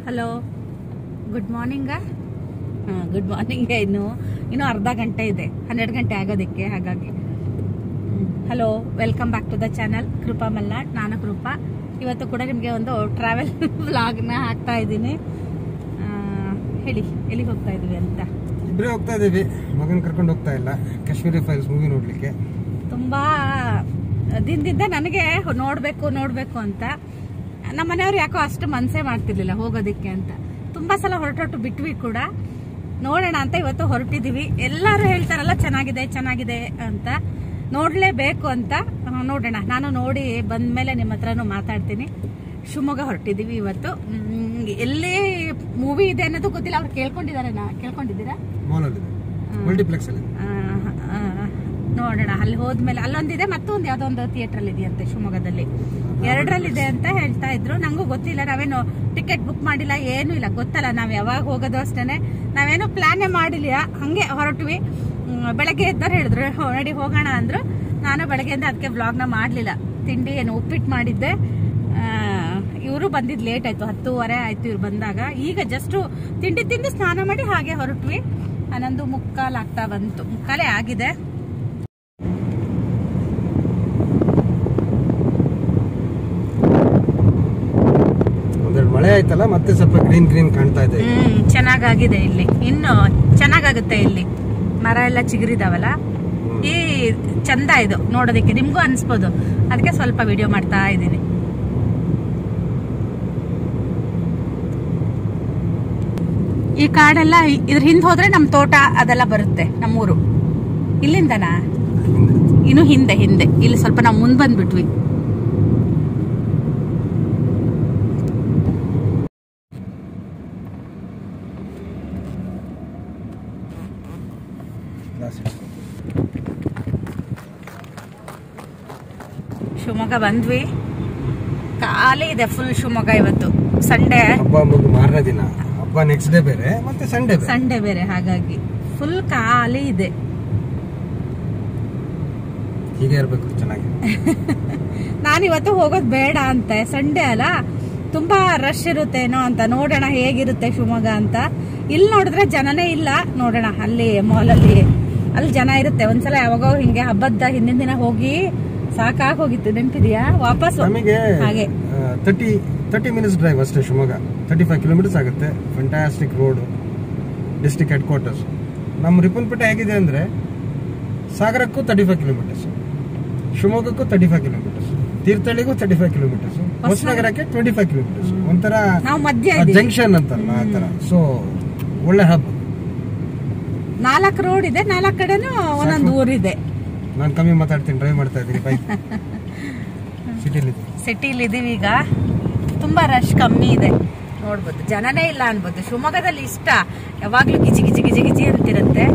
Hello good ಮಾರ್ನಿಂಗಾ ಹಾಂ good morning ಇನ್ನು ಇನ್ನೂ ಅರ್ಧ ಗಂಟೆ ಇದೆ ಹನ್ನೆರಡು ಗಂಟೆ ಆಗೋದಕ್ಕೆ ಹಾಗಾಗಿ hello welcome back to the channel Krupa Malnad ನಾನು ಕೃಪಾ ಇವತ್ತು ಕೂಡ ನಿಮಗೆ ಒಂದು ಟ್ರಾವೆಲ್ ವ್ಲಾಗ್ನ ಹಾಕ್ತಾ ಇದ್ದೀನಿ ಆ, ಹೇಳಿ ಎಲ್ಲಿಗೆ ಹೋಗ್ತಾ ಇದೀವಿ ಅಂತ ಇಬ್ಬರೇ ಹೋಗ್ತಾ ಇದೀವಿ ಮಗನ್ ಕರ್ಕೊಂಡು ಹೋಗ್ತಾ ಇಲ್ಲ ಕಾಶ್ಮೀರಿ ಫೈಲ್ಸ್ ಮೂವಿ ನೋಡ್ಲಿಕ್ಕೆ ತುಂಬಾ ದಿನದಿಂದ ನನಗೆ ನೋಡ್ಬೇಕು ನೋಡ್ಬೇಕು ಅಂತ ನಮ್ಮ ಮನೆಯವ್ರು ಯಾಕೋ ಅಷ್ಟು ಮನ್ಸೇ ಮಾಡ್ತಿರ್ಲಿಲ್ಲ ಹೋಗೋದಕ್ಕೆ ಅಂತ ತುಂಬಾ ಸಲ ಹೊರಟೊಟ್ಟು ಬಿಟ್ವಿ ಕೂಡ ನೋಡೋಣ ಅಂತ ಇವತ್ತು ಹೊರಟಿದೀವಿ ಎಲ್ಲರೂ ಹೇಳ್ತಾರಲ್ಲ ಚೆನ್ನಾಗಿದೆ ಚೆನ್ನಾಗಿದೆ ಅಂತ ನೋಡ್ಲೇಬೇಕು ಅಂತ ಆ, ನೋಡೋಣ ನಾನು ನೋಡಿ ಬಂದ್ಮೇಲೆ ನಿಮ್ಮ ಹತ್ರನೂ ಮಾತಾಡ್ತೀನಿ ಶಿವಮೊಗ್ಗ ಹೊರಟಿದೀವಿ ಇವತ್ತು ಮ್, ಎಲ್ಲಿ ಮೂವಿ ಇದೆ ಅನ್ನೋದು ಗೊತ್ತಿಲ್ಲ ಅವ್ರು ಕೇಳ್ಕೊಂಡಿದ್ದಾರೆ ನಾ ಕೇಳ್ಕೊಂಡಿದ್ದೀರಾ ಮಾಲಲ್ಲಿ ಮಲ್ಟಿಪ್ಲೆಕ್ಸ್ ಅಲ್ಲಿ ಆ, ಆ, ನೋಡೋಣ ಅಲ್ಲಿ ಹೋದ್ಮೇಲೆ ಅಲ್ಲೊಂದಿದೆ ಮತ್ತೊಂದು ಯಾವ್ದೋ ಒಂದು ಥಿಯೇಟರ್ ಅಲ್ಲಿ ಇದೆಯಂತೆ ಶಿವಮೊಗ್ಗದಲ್ಲಿ ಎರಡರಲ್ಲಿದೆ ಅಂತ ಹೇಳ್ತಾ ಇದ್ರು ನಂಗೂ ಗೊತ್ತಿಲ್ಲ ನಾವೇನು ಟಿಕೆಟ್ ಬುಕ್ ಮಾಡಿಲ್ಲ ಏನು ಇಲ್ಲ ಗೊತ್ತಲ್ಲ ನಾವ್ ಯಾವಾಗ ಹೋಗೋದು ಅಷ್ಟೇನೆ ನಾವೇನು ಪ್ಲಾನೇ ಮಾಡಿಲ್ಲ ಹಂಗೆ ಹೊರಟ್ವಿ ಹ್ಮ್, ಬೆಳಗ್ಗೆ ಎದ್ದವ್ರು ಹೇಳಿದ್ರು "ಹೋ, ನಡಿ ಹೋಗೋಣ ಅಂದ್ರು ನಾನು ಬೆಳಗ್ಗೆಯಿಂದ ಅದಕ್ಕೆ ವ್ಲಾಗ್ನ ಮಾಡ್ಲಿಲ್ಲ ತಿಂಡಿ ಏನು ಉಪ್ಪಿಟ್ಟು ಮಾಡಿದ್ದೆ ಇವರು ಬಂದಿದ್ ಲೇಟ್ ಆಯ್ತು ಹತ್ತೂವರೆ ಆಯ್ತು ಇವ್ರು ಬಂದಾಗ ಈಗ ಜಸ್ಟ್ ತಿಂಡಿ ತಿಂದು ಸ್ನಾನ ಮಾಡಿ ಹಾಗೆ ಹೊರಟ್ವಿ ಹನ್ನೊಂದು ಮುಕ್ಕಾಲ್ ಆಗ್ತಾ ಬಂತು ಮುಕ್ಕಾಲೇ ಆಗಿದೆ ಒಂದೆರಡು ಮಳೆ ಆಯ್ತಲ್ಲ ಮತ್ತೆ ಸ್ವಲ್ಪ ಗ್ರೀನ್ ಗ್ರೀನ್ ಕಾಣ್ತಾ ಇದೆ ಹ್ಮ್ ಚೆನ್ನಾಗಾಗಿದೆ ಇಲ್ಲಿ ಇನ್ನು ಚೆನ್ನಾಗಾಗುತ್ತೆ ಇಲ್ಲಿ ಮರ ಎಲ್ಲ ಚಿಗುರಿದಾವಲ್ಲ ಈ ಚಂದ ಇದು ನೋಡೋದಕ್ಕೆ ನಿಮ್ಗೂ ಅನ್ಸ್ಬೋದು ಅದಕ್ಕೆ ಸ್ವಲ್ಪ ವಿಡಿಯೋ ಮಾಡ್ತಾ ಇದ್ದೀನಿ ಈ ಕಾಡೆಲ್ಲ ಇ- ಇದ್ರ ಹಿಂದ್ ಹೋದ್ರೆ ನಮ್ ತೋಟ ಅದೆಲ್ಲ ಬರುತ್ತೆ ನಮ್ಮೂರು ಇಲ್ಲಿಂದನಾ ಇನ್ನು ಹಿಂದೆ ಹಿಂದೆ ಇಲ್ಲಿ ಸ್ವಲ್ಪ ನಾವು ಮುಂದ್ ಬಂದ್ಬಿಟ್ವಿ ಶಿವಮೊಗ್ಗ ಬಂದ್ವಿ ಖಾಲಿ ಇದೆ ಫುಲ್ ಶಿವಮೊಗ್ಗ ಇವತ್ತು ಸಂಡೇ ಹಬ್ಬ ಮುಗಿ ಮಾರನೇ ದಿನ ಹಬ್ಬ ನೆಕ್ಸ್ಟ್ ಡೇ ಬೇರೆ ಮತ್ತೆ ಸಂಡೇ ಬೇರೆ ಸಂಡೇ ಬೇರೆ ಹಾಗಾಗಿ ಫುಲ್ ಖಾಲಿ ಇದೆ ಹೀಗೆ ಇರ್ಬೇಕು ಚೆನ್ನಾಗಿ ನಾನು ಇವತ್ತು ಹೋಗೋದು ಬೇಡ ಅಂತ ಸಂಡೇ ಅಲ್ಲ ತುಂಬಾ ರಶ್ ಇರುತ್ತೇನೋ ಅಂತ ನೋಡೋಣ ಹೇಗಿರುತ್ತೆ ಶಿವಮೊಗ್ಗ ಅಂತ ಇಲ್ಲಿ ನೋಡಿದ್ರೆ ಜನನೇ ಇಲ್ಲ ನೋಡೋಣ ಅಲ್ಲಿ ಮಾಲಲ್ಲಿ ಅಲ್ಲಿ ಜನ ಇರುತ್ತೆ ಒಂದ್ಸಲ ಯಾವಾಗೋ ಹಿಂಗೆ ಹಬ್ಬದ ಹಿಂದಿನ ದಿನ ಹೋಗಿ ಸಾಕಾಗಿ ಹೋಗಿತ್ತು ನೆನ್ಪಿದ್ಯಾ ವಾಪಸ್ ನಮಗೆ ಹಾಗೆ ತರ್ಟಿ ತರ್ಟಿ ಮಿನಿಟ್ಸ್ ಡ್ರೈವ್ ಅಷ್ಟೇ ಶಿವಮೊಗ್ಗ ತರ್ಟಿ ಫೈವ್ ಕಿಲೋಮೀಟರ್ಸ್ ಆಗುತ್ತೆ fantastic road district head quarters ನಮ್ಮ ರಿಪನ್ಪೇಟೆ ಹೇಗಿದೆ ಅಂದ್ರೆ ಸಾಗರಕ್ಕೂ ತರ್ಟಿ ಫೈವ್ ಕಿಲೋಮೀಟರ್ಸ್ ಶಿವಮೊಗ್ಗಕ್ಕೂ ತರ್ಟಿ ಫೈವ್ ಕಿಲೋಮೀಟರ್ಸ್ ತೀರ್ಥಹಳ್ಳಿಗೂ ತರ್ಟಿ ಫೈವ್ ಕಿಲೋಮೀಟರ್ಸ್ ಹೊಸನಗರಕ್ಕೆ ಟ್ವೆಂಟಿ ಫೈವ್ ಕಿಲೋಮೀಟರ್ಸ್ ಒಂಥರ ನಾವು ಮಧ್ಯ ಇದೀವಿ ಜಂಕ್ಷನ್ ಅಂತಾರಲ್ಲ ಆ ತರ ಸೊ ಒಳ್ಳೆ ಹಬ್ ನಾಲ್ಕು ರೋಡ್ ಇದೆ ನಾಲ್ಕು ಕಡೆನೂ ಒಂದೊಂದು ಊರಿದೆ ನಾನು ಕಮ್ಮಿ ಮಾತಾಡ್ತೀನಿ ಡ್ರೈವ್ ಮಾಡ್ತಾ ಇದ್ದೀನಿ ಬೈಕ್ ಸಿಟಿಲಿ ಸಿಟಿಲಿ ಇದೀವಿ ಈಗ ತುಂಬಾ ರಶ್ ಕಮ್ಮಿ ಇದೆ ನೋಡ್ಬೋದು ಜನನೇ ಇಲ್ಲ ಅನ್ಬೋದು ಶಿವಮೊಗ್ಗದಲ್ಲಿ ಇಷ್ಟ ಯಾವಾಗ್ಲೂ ಗಿಜಿ ಗಿಜಿ ಗಿಜಿ ಗಿಜಿ ಅಂತಿರುತ್ತೆ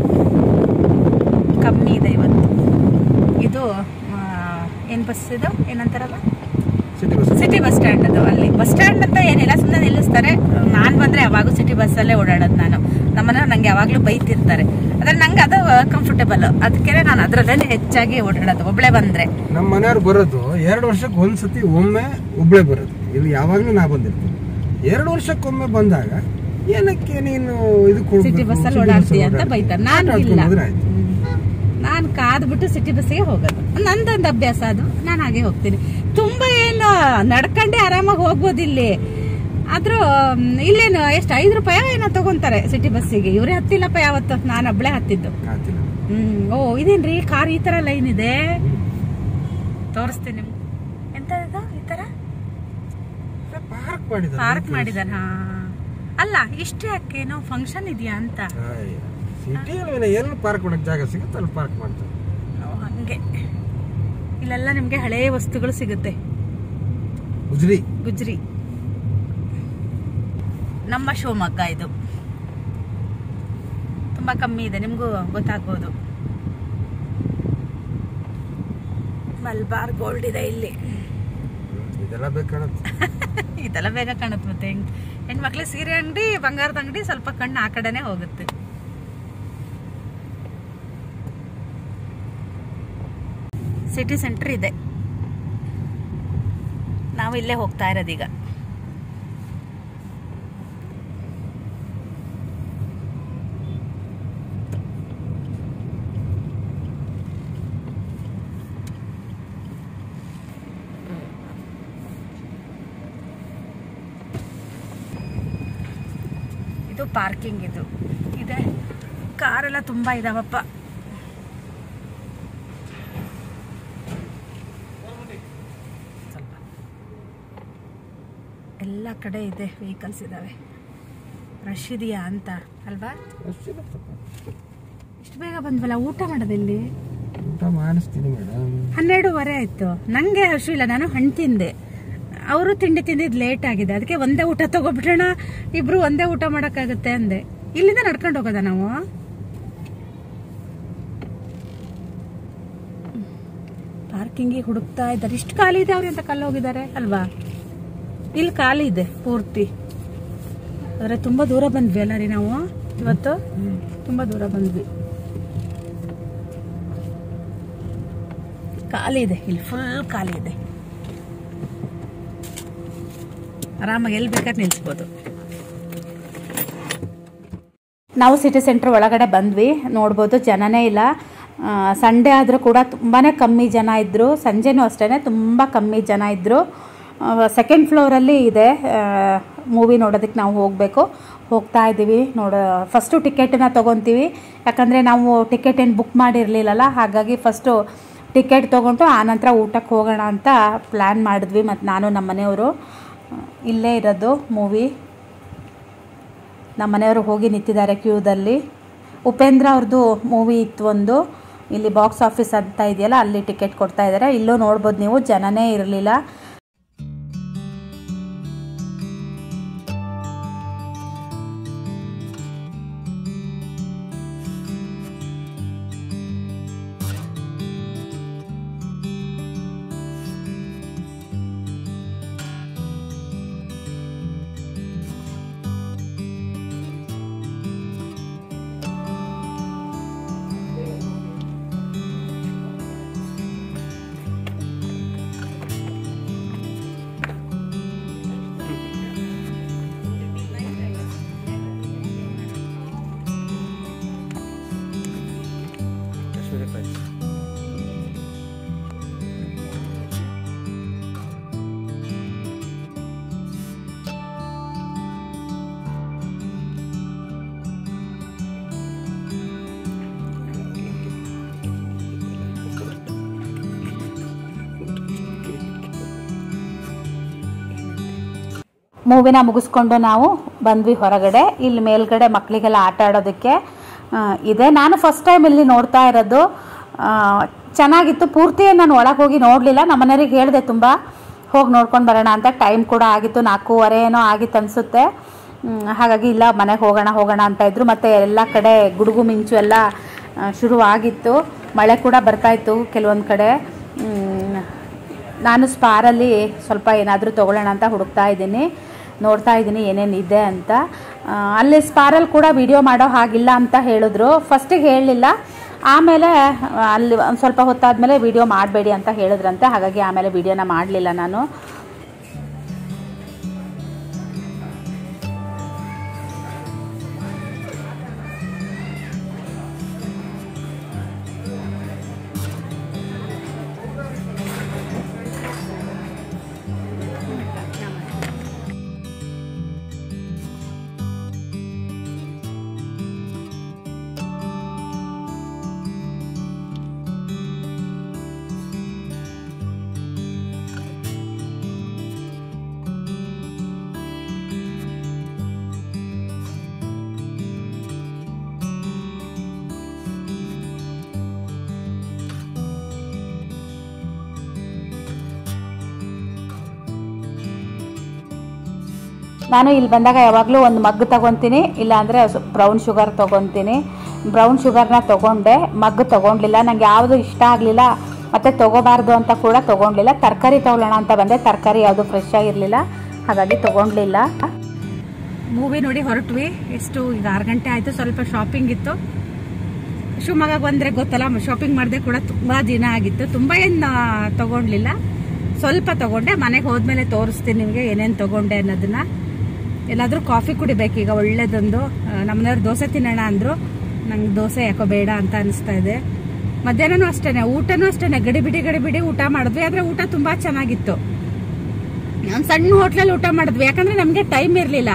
ಕಮ್ಮಿ ಇದೆ ಇವತ್ತು ಇದು ಆ, ಏನ್ ಬಸ್ ಇದು ಏನಂತಾರಲ್ಲ city bus city bus stand ಅದು ಅಲ್ಲಿ ಬಸ್ ಸ್ಟ್ಯಾಂಡ್ ಅಂತ ಏನಿಲ್ಲ ಸುಮ್ಮನೆ ನಿಲ್ಲಿಸ್ತಾರೆ ನಾನ್ ಬಂದ್ರೆ ಯಾವಾಗೂ ಸಿಟಿ ಬಸ್ಸಲ್ಲೇ ಓಡಾಡೋದು ನಾನು ನಮ್ಮನೆ ನಂಗೆ ಯಾವಾಗ್ಲೂ ಬೈತಿರ್ತಾರೆ ಅದ್ರ ನಂಗೆ ಅದು ಕಂಫರ್ಟೇಬಲ್ ಅದಕ್ಕೆ ನಾನು ಅದ್ರಲ್ಲೇ ಹೆಚ್ಚಾಗಿ ಓಡಾಡೋದು ಒಬ್ಳೆ ಬಂದ್ರೆ ನಮ್ಮ ಮನೆಯವ್ರು ಬರೋದು ಎರಡು ವರ್ಷಕ್ಕೆ ಒಂದ್ಸತಿ ಒಮ್ಮೆ ಒಬ್ಳೆ ಬರೋದು ಇಲ್ಲಿ ಯಾವಾಗ್ಲೂ ನಾ ಬಂದಿರ್ತೀನಿ ಎರಡು ವರ್ಷಕ್ಕೊಮ್ಮೆ ಬಂದಾಗ ಏನಕ್ಕೆ ನೀನು ಇದು ಸಿಟಿ ಬಸ್ಸಲ್ಲಿ ಓಡಾಡ್ತೀಯ ಅಂತ ಬೈತಾರೆ ನಾನು ಇಲ್ಲ ನಾನು ಕಾದ್ಬಿಟ್ಟು ಸಿಟಿ ಬಸ್ಸಿಗೆ ಹೋಗೋದು ನಂದೊಂದು ಅಭ್ಯಾಸ ಅದು ನಾನು ಹಾಗೆ ಹೋಗ್ತೀನಿ ತುಂಬಾ ಏನು ನಡ್ಕೊಂಡೆ ಆರಾಮಾಗಿ ಹೋಗ್ಬೋದು ಇಲ್ಲಿ ಆದ್ರೂ ಮ್, ಇಲ್ಲೇನು ಎಷ್ಟು ಐದು ರೂಪಾಯಿ ಏನೋ ತಗೊಂತಾರೆ ಸಿಟಿ ಬಸ್ಸಿಗೆ ಇವ್ರೇ ಹತ್ತಿಲ್ಲಪ್ಪ ಯಾವತ್ತು ನಾನು ಒಬ್ಳೆ ಹತ್ತಿದ್ದು ಹ್ಮ್ ಓ ಇದೇನ್ರಿ ಕಾರ್ ಈ ತರ ಲೈನ್ ಇದೆ ತೋರಿಸ್ತೀನಿ ನಿಮ್ಗೆ ಎಂತ ಇದು ಈ ತರ ಪಾರ್ಕ್ ಮಾಡಿದ ಪಾರ್ಕ್ ಮಾಡಿದಾರ ಹಾ ಅಲ್ಲ ಇಷ್ಟೇ ಯಾಕೇನೋ ಫಂಕ್ಷನ್ ಇದೆಯಾ ಅಂತ ಸಿಟಿಯಲ್ಲಿ ಎಲ್ಲಿ ಪಾರ್ಕ್ ಮಾಡಕ್ ಜಾಗ ಸಿಗುತ್ತೆ ಅಲ್ಲಿ ಪಾರ್ಕ್ ಮಾಡ್ತಾರೆ ಓ, ಹಂಗೆ ಇಲ್ಲೆಲ್ಲ ನಿಮ್ಗೆ ಹಳೆ ವಸ್ತುಗಳು ಸಿಗುತ್ತೆ ಉಜ್ರಿ ಗುಜ್ರಿ ನಮ್ಮ ಶಿವಮೊಗ್ಗ ಇದು ತುಂಬಾ ಕಮ್ಮಿ ಇದೆ ನಿಮ್ಗೂ ಗೊತ್ತಾಗ್ಬೋದು ಮಲ್ಬಾರ್ ಗೋಲ್ಡ್ ಇದೆ ಇಲ್ಲಿ ಇದೆಲ್ಲ ಬೇಕು ಕಾಣುತ್ತೆ ಇದೆಲ್ಲ ಬೇಗ ಕಾಣುತ್ತೆ ಮತ್ತೆ ಹೆಂಗ್ ಹೆಣ್ಮಕ್ಳಿಗೆ ಸೀರೆ ಅಂಗಡಿ ಬಂಗಾರದ ಅಂಗಡಿ ಸ್ವಲ್ಪ ಕಣ್ಣು ಆ ಕಡೆನೆ ಹೋಗುತ್ತೆ ಸಿಟಿ ಸೆಂಟರ್ ಇದೆ ನಾವು ಇಲ್ಲೇ ಹೋಗ್ತಾ ಇರೋದೀಗ ಇದು ಪಾರ್ಕಿಂಗ್ ಇದು ಇದೆ ಕಾರೆಲ್ಲ ತುಂಬ ಇದಾವಪ್ಪ ಸ್ವಲ್ಪ ಎಲ್ಲ ಕಡೆ ಇದೆ ವೆಹಿಕಲ್ಸ್ ಇದ್ದಾವೆ ರಶ್ ಇದೆಯಾ ಅಂತ ಅಲ್ವಾ ಇಷ್ಟು ಬೇಗ ಬಂದ್ವಲ್ಲ ಊಟ ಮಾಡೋದಿಲ್ಲಿ ಊಟ ಮಾಡಿಸ್ತೀನಿ ಮೇಡಮ್ ಹನ್ನೆರಡೂವರೆ ಆಯ್ತು ನಂಗೆ ಹಸು ಇಲ್ಲ ನಾನು ಹಣ್ಣು ತಿಂದೆ ಅವರು ತಿಂಡಿ ತಿಂದಿದ್ದು ಲೇಟ್ ಆಗಿದೆ ಅದಕ್ಕೆ ಒಂದೇ ಊಟ ತಗೋಬಿಡೋಣ ಇಬ್ರು ಒಂದೇ ಊಟ ಮಾಡೋಕ್ಕಾಗುತ್ತೆ ಅಂದೆ ಇಲ್ಲಿಂದ ನಡ್ಕೊಂಡು ಹೋಗೋದ ನಾವು ಪಾರ್ಕಿಂಗಿಗೆ ಹುಡುಕ್ತಾ ಇದ್ದಾರೆ ಇಷ್ಟು ಖಾಲಿ ಇದೆ ಅವ್ರು ಅಂತ ಕಲ್ಲು ಹೋಗಿದ್ದಾರೆ ಅಲ್ವಾ ಇಲ್ಲಿ ಖಾಲಿ ಇದೆ ಪೂರ್ತಿ ಆದರೆ ತುಂಬ ದೂರ ಬಂದ್ವಿ ಅಲ್ಲ ರೀ ನಾವು ಇವತ್ತು ತುಂಬ ದೂರ ಬಂದ್ವಿ ಖಾಲಿ ಇದೆ ಇಲ್ಲಿ ಫುಲ್ ಖಾಲಿ ಇದೆ ಆರಾಮಾಗಿ ಎಲ್ಲಿ ಬೇಕಾದ್ರೆ ನಿಲ್ಸ್ಬೋದು ನಾವು ಸಿಟಿ ಸೆಂಟರ್ ಒಳಗಡೆ ಬಂದ್ವಿ ನೋಡ್ಬೋದು ಜನನೇ ಇಲ್ಲ ಸಂಡೇ ಆದರೂ ಕೂಡ ತುಂಬಾ ಕಮ್ಮಿ ಜನ ಇದ್ದರು ಸಂಜೆನೂ ಅಷ್ಟೇ ತುಂಬ ಕಮ್ಮಿ ಜನ ಇದ್ದರು ಸೆಕೆಂಡ್ ಫ್ಲೋರಲ್ಲಿ ಇದೆ ಮೂವಿ ನೋಡೋದಕ್ಕೆ ನಾವು ಹೋಗಬೇಕು ಹೋಗ್ತಾ ಇದ್ದೀವಿ ನೋಡ ಫಸ್ಟು ಟಿಕೆಟನ್ನ ತೊಗೊತೀವಿ ಯಾಕಂದರೆ ನಾವು ಟಿಕೆಟ್ ಏನು ಬುಕ್ ಮಾಡಿರಲಿಲ್ಲಲ್ಲ ಹಾಗಾಗಿ ಫಸ್ಟು ಟಿಕೆಟ್ ತೊಗೊಂಡು ಆನಂತರ ಊಟಕ್ಕೆ ಹೋಗೋಣ ಅಂತ ಪ್ಲ್ಯಾನ್ ಮಾಡಿದ್ವಿ ಮತ್ತು ನಾನು ನಮ್ಮ ಮನೆಯವರು ಇಲ್ಲೇ ಇರೋದು ಮೂವಿ ನಮ್ಮ ಮನೆಯವರು ಹೋಗಿ ನಿಂತಿದ್ದಾರೆ ಕ್ಯೂದಲ್ಲಿ ಉಪೇಂದ್ರ ಅವ್ರದ್ದು ಮೂವಿ ಇತ್ತು ಒಂದು ಇಲ್ಲಿ ಬಾಕ್ಸ್ ಆಫೀಸ್ ಅಂತ ಇದೆಯಲ್ಲ ಅಲ್ಲಿ ಟಿಕೆಟ್ ಕೊಡ್ತಾ ಇದ್ದಾರೆ ಇಲ್ಲೂ ನೋಡ್ಬೋದು ನೀವು ಜನನೇ ಇರಲಿಲ್ಲ ಕಾಶ್ಮೀರಿ ಫ್ರೈಸ್ ಮೂವಿನ ಮುಗಿಸ್ಕೊಂಡು ನಾವು ಬಂದ್ವಿ ಹೊರಗಡೆ ಇಲ್ಲಿ ಮೇಲ್ಗಡೆ ಮಕ್ಕಳಿಗೆಲ್ಲ ಆಟ ಆಡೋದಕ್ಕೆ ಆ, ಇದೆ ನಾನು ಫಸ್ಟ್ ಟೈಮ್ ಇಲ್ಲಿ ನೋಡ್ತಾ ಇರೋದು ಆ, ಚೆನ್ನಾಗಿತ್ತು ಪೂರ್ತಿ ನಾನು ಒಳಗೆ ಹೋಗಿ ನೋಡಲಿಲ್ಲ ನಮ್ಮ ಮನೆಯವ್ರಿಗೆ ಹೇಳಿದೆ ತುಂಬ ಹೋಗಿ ನೋಡ್ಕೊಂಡು ಬರೋಣ ಅಂತ ಟೈಮ್ ಕೂಡ ಆಗಿತ್ತು ನಾಲ್ಕೂವರೆ ಏನೋ ಆಗಿತ್ತು ಅನಿಸುತ್ತೆ ಹಾಗಾಗಿ ಇಲ್ಲ ಮನೆಗೆ ಹೋಗೋಣ ಹೋಗೋಣ ಅಂತ ಇದ್ರು ಮತ್ತು ಎಲ್ಲ ಕಡೆ ಗುಡುಗು ಮಿಂಚು ಎಲ್ಲ ಆ, ಶುರು ಆಗಿತ್ತು ಮಳೆ ಕೂಡ ಬರ್ತಾಯಿತ್ತು ಕೆಲವೊಂದು ಕಡೆ ಮ್, ನಾನು ಸ್ಪಾರಲ್ಲಿ ಸ್ವಲ್ಪ ಏನಾದರೂ ತೊಗೊಳ್ಳೋಣ ಅಂತ ಹುಡುಕ್ತಾ ಇದ್ದೀನಿ ನೋಡ್ತಾ ಇದ್ದೀನಿ ಏನೇನು ಇದೆ ಅಂತ ಆ, ಅಲ್ಲಿ ಸ್ಪಾರಲ್ಲಿ ಕೂಡ ವಿಡಿಯೋ ಮಾಡೋ ಹಾಗಿಲ್ಲ ಅಂತ ಹೇಳಿದ್ರು ಫಸ್ಟಿಗೆ ಹೇಳಲಿಲ್ಲ ಆಮೇಲೆ ಆ, ಅಲ್ಲಿ ಒಂದು ಸ್ವಲ್ಪ ಹೊತ್ತಾದಮೇಲೆ ವಿಡಿಯೋ ಮಾಡಬೇಡಿ ಅಂತ ಹೇಳಿದ್ರಂತೆ ಹಾಗಾಗಿ ಆಮೇಲೆ ವಿಡಿಯೋನ ಮಾಡಲಿಲ್ಲ ನಾನು ನಾನು ಇಲ್ಲಿ ಬಂದಾಗ ಯಾವಾಗಲೂ ಒಂದು ಮಗ್ ತಗೊತೀನಿ ಇಲ್ಲಾಂದರೆ ಬ್ರೌನ್ ಶುಗರ್ ತೊಗೊತೀನಿ ಬ್ರೌನ್ ಶುಗರ್ನ ತೊಗೊಂಡೆ ಮಗ್ ತೊಗೊಂಡ್ಲಿಲ್ಲ ನನಗೆ ಯಾವುದು ಇಷ್ಟ ಆಗಲಿಲ್ಲ ಮತ್ತು ತೊಗೋಬಾರ್ದು ಅಂತ ಕೂಡ ತೊಗೊಂಡ್ಲಿಲ್ಲ ತರಕಾರಿ ತೊಗೊಳ್ಳೋಣ ಅಂತ ಬಂದೆ ತರಕಾರಿ ಯಾವುದು ಫ್ರೆಶ್ ಆಗಿರಲಿಲ್ಲ ಹಾಗಾಗಿ ತೊಗೊಂಡ್ಲಿಲ್ಲ ಮೂವಿ ನೋಡಿ ಹೊರಟ್ವಿ ಎಷ್ಟು ಈಗ ಆರು ಗಂಟೆ ಆಯಿತು ಸ್ವಲ್ಪ ಶಾಪಿಂಗ್ ಇತ್ತು ಶಿವಮೊಗ್ಗ ಬಂದರೆ ಗೊತ್ತಲ್ಲ ಶಾಪಿಂಗ್ ಮಾಡಿದೆ ಕೂಡ ತುಂಬ ದಿನ ಆಗಿತ್ತು ತುಂಬ ಏನು ತೊಗೊಂಡ್ಲಿಲ್ಲ ಸ್ವಲ್ಪ ತೊಗೊಂಡೆ ಮನೆಗೆ ಹೋದ್ಮೇಲೆ ತೋರಿಸ್ತೀನಿ ನಿಮಗೆ ಏನೇನು ತೊಗೊಂಡೆ ಅನ್ನೋದನ್ನ ಎಲ್ಲಾದರೂ ಕಾಫಿ ಕುಡಿಬೇಕು ಈಗ ಒಳ್ಳೇದೊಂದು ಆ, ನಮ್ಮನೆಯವ್ರು ದೋಸೆ ತಿನ್ನೋಣ ಅಂದರು ನಂಗೆ ದೋಸೆ ಯಾಕೋ ಬೇಡ ಅಂತ ಅನಿಸ್ತಾ ಇದೆ ಮಧ್ಯಾಹ್ನನೂ ಅಷ್ಟೇ ಊಟನೂ ಅಷ್ಟೇ ಗಡಿಬಿಡಿ ಗಡಿಬಿಡಿ ಊಟ ಮಾಡಿದ್ವಿ ಆದರೆ ಊಟ ತುಂಬ ಚೆನ್ನಾಗಿತ್ತು ಒಂದು ಸಣ್ಣ ಹೋಟ್ಲಲ್ಲಿ ಊಟ ಮಾಡಿದ್ವಿ ಯಾಕಂದ್ರೆ ನಮಗೆ ಟೈಮ್ ಇರಲಿಲ್ಲ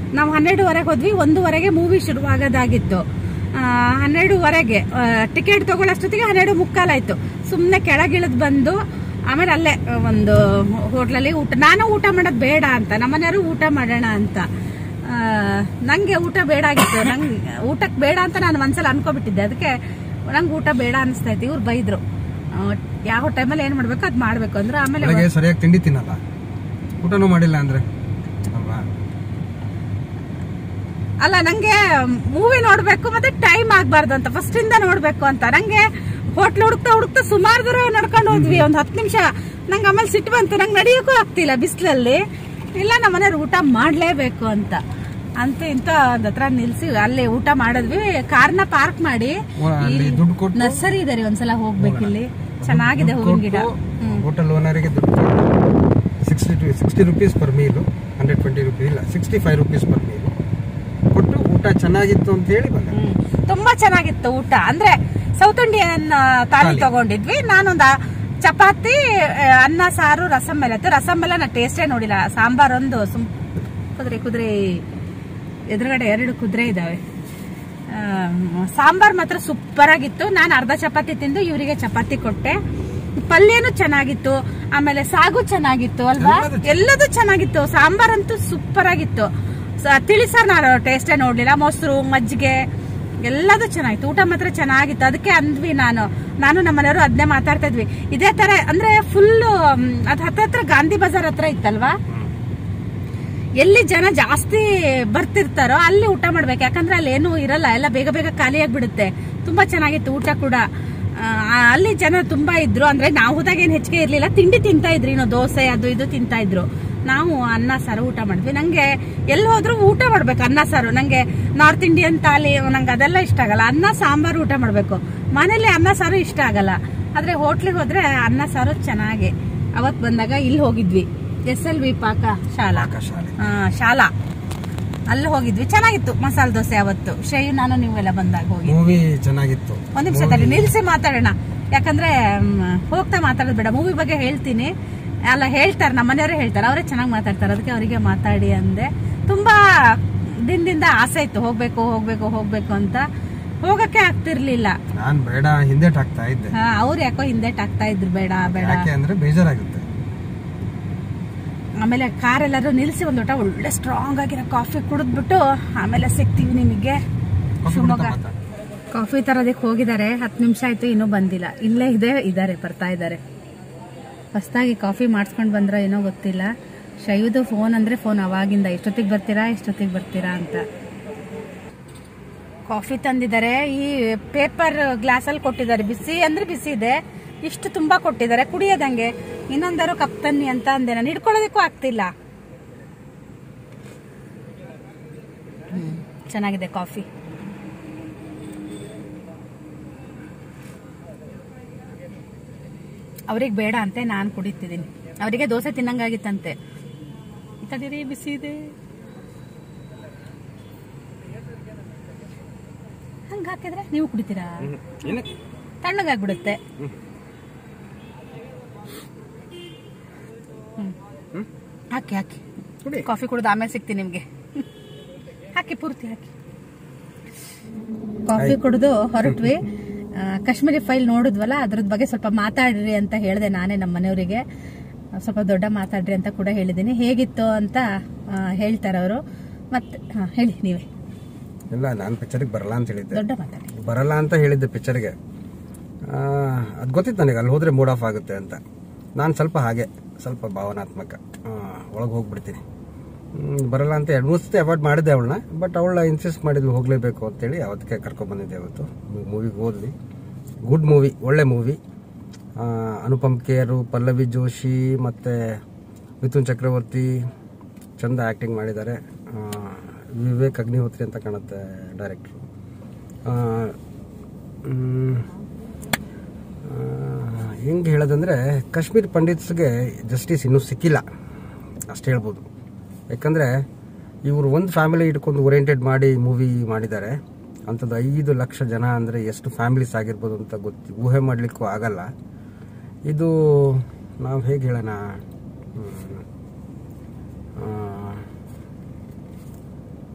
ನಾವು ಹನ್ನೆರಡುವರೆಗೆ ಹೋದ್ವಿ ಒಂದೂವರೆಗೆ ಮೂವಿ ಶುರುವಾಗೋದಾಗಿತ್ತು ಆ, ಹನ್ನೆರಡುವರೆಗೆ ಟಿಕೆಟ್ ತಗೊಳ್ಳೋಷ್ಟೊತ್ತಿಗೆ ಹನ್ನೆರಡು ಮುಕ್ಕಾಲಾಯ್ತು ಸುಮ್ಮನೆ ಕೆಳಗಿಳಿದು ಬಂದು ಆಮೇಲೆ ಅಲ್ಲೇ ಒಂದು ಹೋಟ್ಲಲ್ಲಿ ಊಟ ನಾನು ಊಟ ಮಾಡೋದು ಬೇಡ ಅಂತ ನಮ್ಮನೆಯವರು ಊಟ ಮಾಡೋಣ ಅಂತ ಆ, ನಂಗೆ ಊಟ ಬೇಡ ಆಗಿತ್ತು ನಂಗೆ ಊಟಕ್ಕೆ ಬೇಡ ಅಂತ ನಾನು ಒಂದ್ಸಲ ಅನ್ಕೋಬಿಟ್ಟಿದ್ದೆ ಅದಕ್ಕೆ ನಂಗೆ ಊಟ ಬೇಡ ಅನಿಸ್ತಾ ಇತ್ತು ಇವ್ರು ಬೈದ್ರು ಆ, ಯಾವ ಟೈಮಲ್ಲಿ ಏನ್ ಮಾಡ್ಬೇಕು ಅದ್ ಮಾಡ್ಬೇಕು ಅಂದ್ರು ಆಮೇಲೆ ಬೆಳಗ್ಗೆ ಸರಿಯಾಗಿ ತಿಂಡಿ ತಿನ್ನಲ್ಲ ಊಟನೂ ಮಾಡಿಲ್ಲ ಅಂದ್ರೆ ಅಲ್ವಾ ಅಲ್ಲ ನಂಗೆ ಮೂವಿ ನೋಡ್ಬೇಕು ಮತ್ತೆ ಟೈಮ್ ಆಗ್ಬಾರ್ದು ಅಂತ ಫಸ್ಟ್ ಇಂದ ನೋಡ್ಬೇಕು ಅಂತ ನಂಗೆ ಹೋಟ್ಲ್ ಹುಡುಕ್ತಾ ಹುಡುಕ್ತಾ ಸುಮಾರು ದೂರ ನಡ್ಕೊಂಡು ಹೋದ್ವಿ ಒಂದ್ ಹತ್ತು ನಿಮಿಷ ನಂಗೆ ಆಮೇಲೆ ಸಿಟ್ಟು ಬಂತು ನಂಗೆ ನಡೆಯೋಕ್ಕೂ ಆಗ್ತಿಲ್ಲ ಬಿಸಿಲಲ್ಲಿ ಇಲ್ಲ ನಮ್ಮ ಮನೆಯವ್ರು ಊಟ ಮಾಡ್ಲೇಬೇಕು ಅಂತ ಅಂತ ಇಂತ ಒಂದ್ ಹತ್ರ ನಿಲ್ಸಿ ಅಲ್ಲಿ ಊಟ ಮಾಡಿದ್ವಿ ಕಾರ್ನ ಪಾರ್ಕ್ ಮಾಡಿ ಓ, ಅಲ್ಲಿ ದುಡ್ಡು ಕೊಟ್ಟು ನರ್ಸರಿ ಇದೆ ರೀ ಒಂದ್ಸಲ ಹೋಗ್ಬೇಕಿಲ್ಲಿ ಚೆನ್ನಾಗಿದೆ ಹೂವಿನ ಗಿಡ ಹ್ಮ್ ಹೋಟೆಲ್ ಓನರಿಗೆ ದುಡ್ಡು sixty to sixty rupees per meal hundred twenty rupees ಇಲ್ಲ sixty five rupees per meal ಕೊಟ್ಟು ಊಟ ಚೆನ್ನಾಗಿತ್ತು ಅಂತ ಹೇಳಿ ಬಂದೆ ಹ್ಮ್. ತುಂಬಾ ಚೆನ್ನಾಗಿತ್ತು ಊಟ ಅಂದ್ರೆ ಸೌತ್ ಇಂಡಿಯನ್ ತಾಲಿ ಥಾಲಿ. ತಗೊಂಡಿದ್ವಿ ನಾನೊಂದ ಚಪಾತಿ ಆ, ಅನ್ನ ಸಾರು ರಸಂ ಎಲ್ಲ ಇತ್ತು ರಸಂ ಎಲ್ಲ ನಾ ಟೇಸ್ಟೇ ನೋಡಿಲ್ಲ ಸಾಂಬಾರ್ ಒಂದು ಸುಮ್ ಕುದುರೆ ಕುದುರೆ ಎದುರುಗಡೆ ಎರಡು ಕುದುರೆ ಇದಾವೆ ಆ, ಸಾಂಬಾರ್ ಮಾತ್ರ ಸೂಪರ್ ಆಗಿತ್ತು ನಾನು ಅರ್ಧ ಚಪಾತಿ ತಿಂದು ಇವರಿಗೆ ಚಪಾತಿ ಕೊಟ್ಟೆ ಪಲ್ಯನೂ ಚೆನ್ನಾಗಿತ್ತು ಆಮೇಲೆ ಸಾಗು ಚೆನ್ನಾಗಿತ್ತು ಅಲ್ವಾ ಎಲ್ಲದೂ ಎಲ್ಲದೂ ಚೆನ್ನಾಗಿತ್ತು ಸಾಂಬಾರ್ ಅಂತೂ ಸೂಪರ್ ಆಗಿತ್ತು ಸ- ತಿಳಿ ಸಾರ್ ನಾನು ಟೇಸ್ಟೇ ನೋಡ್ಲಿಲ್ಲ ಮೊಸರು ಮಜ್ಜಿಗೆ ಎಲ್ಲದೂ ಚೆನ್ನಾಗಿತ್ತು ಊಟ ಮಾತ್ರ ಚೆನ್ನಾಗಿತ್ತು ಅದಕ್ಕೆ ಅಂದ್ವಿ ನಾನು ನಾನು ನಮ್ಮ ಮನೆಯವರು ಅದನ್ನೇ ಮಾತಾಡ್ತಾ ಇದ್ವಿ ಇದೇ ತರ ಅಂದ್ರೆ ಫುಲ್ ಅದ್ ಹತ್ತತ್ರ ಗಾಂಧಿ ಬಜಾರ್ ಹತ್ರ ಇತ್ತಲ್ವಾ ಎಲ್ಲಿ ಜನ ಜಾಸ್ತಿ ಬರ್ತಿರ್ತಾರೋ ಅಲ್ಲಿ ಊಟ ಮಾಡ್ಬೇಕು ಯಾಕಂದ್ರೆ ಅಲ್ಲಿ ಏನು ಇರಲ್ಲ ಎಲ್ಲ ಬೇಗ ಬೇಗ ಖಾಲಿ ಆಗ್ಬಿಡುತ್ತೆ ತುಂಬಾ ಚೆನ್ನಾಗಿತ್ತು ಊಟ ಕೂಡ ಆ, ಅಲ್ಲಿ ಜನ ತುಂಬಾ ಇದ್ರು ಅಂದ್ರೆ ನಾವು ಹೋದಾಗ ಏನ್ ಹೆಚ್ಚಿಗೆ ಇರ್ಲಿಲ್ಲ ತಿಂಡಿ ತಿಂತಾ ಇದ್ರಿ ಇನ್ನು ದೋಸೆ ಅದು ಇದು ತಿಂತಾ ಇದ್ರು ನಾವು ಅನ್ನ ಸಾರು ಊಟ ಮಾಡಿದ್ವಿ ನಂಗೆ ಎಲ್ಲಿ ಹೋದ್ರು ಊಟ ಮಾಡ್ಬೇಕು ಅನ್ನ ಸಾರು ನಂಗೆ ನಾರ್ತ್ ಇಂಡಿಯನ್ ತಾಲಿ ನಂಗೆ ಅದೆಲ್ಲ ಇಷ್ಟ ಆಗಲ್ಲ ಅನ್ನ ಸಾಂಬಾರು ಊಟ ಮಾಡ್ಬೇಕು ಮನೇಲಿ ಅನ್ನ ಸಾರು ಇಷ್ಟ ಆಗಲ್ಲ ಆದ್ರೆ ಹೋಟ್ಲಿಗೆ ಹೋದ್ರೆ ಅನ್ನ ಸಾರು ಚೆನ್ನಾಗಿ ಅವತ್ ಬಂದಾಗ ಇಲ್ಲಿ ಹೋಗಿದ್ವಿ ಎಸ್ ಎಲ್ ವಿ ಪಾಕ ಶಾಲಾ ಪಾಕ ಶಾಲೆ ಆ, ಶಾಲಾ ಅಲ್ಲಿ ಹೋಗಿದ್ವಿ ಚೆನ್ನಾಗಿತ್ತು ಮಸಾಲೆ ದೋಸೆ ಅವತ್ತು ಶ್ರೇಯು ನಾನು ನೀವೆಲ್ಲ ಬಂದಾಗ ಹೋಗಿ ಮೂವಿ ಚೆನ್ನಾಗಿತ್ತು ಒಂದ್ ನಿಮಿಷ ತಡಿ ನಿಲ್ಸಿ ಮಾತಾಡೋಣ ಯಾಕಂದ್ರೆ ಮ್, ಹೋಗ್ತಾ ಮಾತಾಡೋದು ಬೇಡ ಮೂವಿ ಬಗ್ಗೆ ಹೇಳ್ತೀನಿ ಅಲ್ಲ ಹೇಳ್ತಾರೆ ನಮ್ಮ ಮನೆಯವರೇ ಹೇಳ್ತಾರೆ ಅವರೇ ಚೆನ್ನಾಗಿ ಮಾತಾಡ್ತಾರೆ ಅದಕ್ಕೆ ಅವರಿಗೆ ಮಾತಾಡಿ ಅಂದೆ ತುಂಬಾ ದಿನದಿಂದ ಆಸೆ ಇತ್ತು ಹೋಗ್ಬೇಕು ಹೋಗ್ಬೇಕು ಹೋಗ್ಬೇಕು ಅಂತ ಹೋಗಕ್ಕೆ ಆಗ್ತಿರ್ಲಿಲ್ಲ ನಾನ್ ಬೇಡ ಹಿಂದೆಟ್ ಹಾಕ್ತಾ ಇದ್ದೆ ಹಾ, ಅವ್ರು ಯಾಕೋ ಹಿಂದೆಟ್ ಆಗ್ತಾ ಇದ್ರು ಬೇಡ ಬೇಡ ಯಾಕೆ ಅಂದ್ರೆ ಬೇಜಾರಾಗುತ್ತೆ ಆಮೇಲೆ ಕಾರ್ ಎಲ್ಲರೂ ನಿಲ್ಸಿ ಒಂದ್ ಲೋಟ ಒಳ್ಳೆ ಸ್ಟ್ರಾಂಗ್ ಆಗಿರೋ ಕಾಫಿ ಕುಡಿದ್ಬಿಟ್ಟು ಆಮೇಲೆ ಸಿಗ್ತೀವಿ ನಿಮಗೆ ಕಾಫಿ ಶಿವಮೊಗ್ಗ ಕುಡ್ತಾ ಮಾತಾಡು. ಕಾಫಿ ತರೋದಕ್ಕೆ ಹೋಗಿದ್ದಾರೆ ಹತ್ತು ನಿಮಿಷ ಆಯ್ತು ಇನ್ನೂ ಬಂದಿಲ್ಲ ಇಲ್ಲೇ ಇದೆ ಇದ್ದಾರೆ ಬರ್ತಾ ಇದ್ದಾರೆ ಹೊಸದಾಗಿ ಕಾಫಿ ಮಾಡಿಸ್ಕೊಂಡು ಬಂದ್ರ ಏನೋ ಗೊತ್ತಿಲ್ಲ ಶೈವುದು ಫೋನ್ ಅಂದ್ರೆ ಫೋನ್ ಅವಾಗಿಂದ ಎಷ್ಟೊತ್ತಿಗೆ ಬರ್ತೀರಾ ಎಷ್ಟೊತ್ತಿಗೆ ಬರ್ತೀರಾ ಅಂತ ಕಾಫಿ ತಂದಿದ್ದಾರೆ ಈ ಪೇಪರ್ ಗ್ಲಾಸಲ್ಲಿ ಕೊಟ್ಟಿದ್ದಾರೆ ಬಿಸಿ ಅಂದ್ರೆ ಬಿಸಿ ಇದೆ ಇಷ್ಟು ತುಂಬಾ ಕೊಟ್ಟಿದ್ದಾರೆ ಕುಡಿಯೋದಂಗೆ ಇನ್ನೊಂದಾರು ಕಪ್ ತನ್ನಿ ಅಂತ ಅಂದೆ ನಾನು ಹಿಡ್ಕೊಳ್ಳೋದಕ್ಕೂ ಆಗ್ತಿಲ್ಲ ಹ್ಮ್, ಚೆನ್ನಾಗಿದೆ ಕಾಫಿ ಅವ್ರಿಗೆ ಬೇಡ ಅಂತೆ ನಾನು ಕುಡಿತಿದ್ದೀನಿ ಅವರಿಗೆ ದೋಸೆ ತಿನ್ನಂಗಾಗಿತ್ತಂತೆ ತಡೀರಿ ಬಿಸಿ ಇದೆ ಹಂಗ ಹಾಕಿದ್ರೆ ನೀವು ಕುಡಿತೀರಾ ಏನಕ್ಕೆ? ತಣ್ಣಗಾಗ್ಬಿಡುತ್ತೆ ಹ್ಮ್. ಹಾಕಿ ಹಾಕಿ ಕುಡಿ. ಕಾಫಿ ಕುಡಿದು ಆಮೇಲೆ ಸಿಗ್ತೀನಿ ನಿಮ್ಗೆ ಹಾಕಿ ಪೂರ್ತಿ ಹಾಕಿ ಕಾಫಿ ಕುಡಿದು ಹೊರಟ್ವಿ ಆ, ಕಾಶ್ಮೀರಿ ಫೈಲ್ ನೋಡಿದ್ವಲ್ಲ ಅದ್ರದ್ ಬಗ್ಗೆ ಸ್ವಲ್ಪ ಮಾತಾಡ್ರಿ ಅಂತ ಹೇಳಿದೆ ನಾನೇ ನಮ್ಮ ಮನೆಯವರಿಗೆ ಸ್ವಲ್ಪ ದೊಡ್ಡ ಮಾತಾಡ್ರಿ ಅಂತ ಕೂಡ ಹೇಳಿದ್ದೀನಿ ಹೇಗಿತ್ತು ಅಂತ ಆ, ಹೇಳ್ತಾರೆ ಅವರು ಮತ್ತೆ ಹಾ ಹೇಳಿ ನೀವೇ ಇಲ್ಲ ನಾನು ಪಿಕ್ಚರ್ಗೆ ಬರಲ್ಲ ಅಂತ ಹೇಳಿದ್ದೆ ದೊಡ್ಡ ಮಾತಾಡಿ ಬರಲ್ಲ ಅಂತ ಹೇಳಿದ್ದೆ ಪಿಕ್ಚರ್ಗೆ ಅದು ಗೊತ್ತಿತ್ತು ನನಗೆ ಅಲ್ಲಿ ಹೋದ್ರೆ ಮೂಡ್ ಆಫ್ ಆಗುತ್ತೆ ಅಂತ ನಾನು ಸ್ವಲ್ಪ ಹಾಗೆ ಸ್ವಲ್ಪ ಭಾವನಾತ್ಮಕ ಒಳಗೆ ಹೋಗ್ಬಿಡ್ತೀನಿ ಹ್ಮ್, ಬರಲ್ಲ ಅಂತ ಎರಡು ಮೂರು ಸತಿ ಅವಾಯ್ಡ್ ಮಾಡಿದ್ದೆ ಅವಳನ್ನ ಬಟ್ ಅವಳ ಇನ್ಸಿಸ್ಟ್ ಮಾಡಿದ್ಲು ಹೋಗಲೇಬೇಕು ಅಂತೇಳಿ ಅವತ್ತಿಗೆ ಕರ್ಕೊಂಡ್ಬಂದಿದ್ದೆ ಅವತ್ತು ಮೂವಿಗೆ ಹೋದ್ವಿ ಗುಡ್ ಮೂವಿ ಒಳ್ಳೆ ಮೂವಿ ಅನುಪಮ್ ಕೇರು ಪಲ್ಲವಿ ಜೋಶಿ ಮತ್ತು ಮಿಥುನ್ ಚಕ್ರವರ್ತಿ ಚಂದ ಆ್ಯಕ್ಟಿಂಗ್ ಮಾಡಿದ್ದಾರೆ ಆ, ವಿವೇಕ್ ಅಗ್ನಿಹೋತ್ರಿ ಅಂತ ಕಾಣುತ್ತೆ ಡೈರೆಕ್ಟ್ರು ಹೆಂಗೆ ಹೇಳೋದಂದರೆ ಕಾಶ್ಮೀರ್ ಪಂಡಿತ್ಸ್ಗೆ ಜಸ್ಟಿಸ್ ಇನ್ನೂ ಸಿಕ್ಕಿಲ್ಲ ಅಷ್ಟು ಹೇಳ್ಬೋದು ಯಾಕಂದರೆ ಇವರು ಒಂದು ಫ್ಯಾಮಿಲಿ ಇಟ್ಕೊಂಡು ಓರಿಯೆಂಟೆಡ್ ಮಾಡಿ ಮೂವಿ ಮಾಡಿದ್ದಾರೆ ಅಂಥದ್ದು ಐದು ಲಕ್ಷ ಜನ ಅಂದರೆ ಎಷ್ಟು ಫ್ಯಾಮಿಲೀಸ್ ಆಗಿರ್ಬೋದು ಅಂತ ಗೊತ್ತಿ ಊಹೆ ಮಾಡಲಿಕ್ಕೂ ಆಗಲ್ಲ ಇದು ನಾವು ಹೇಗೆ ಹೇಳೋಣ ಹ್ಮ್. ಆ,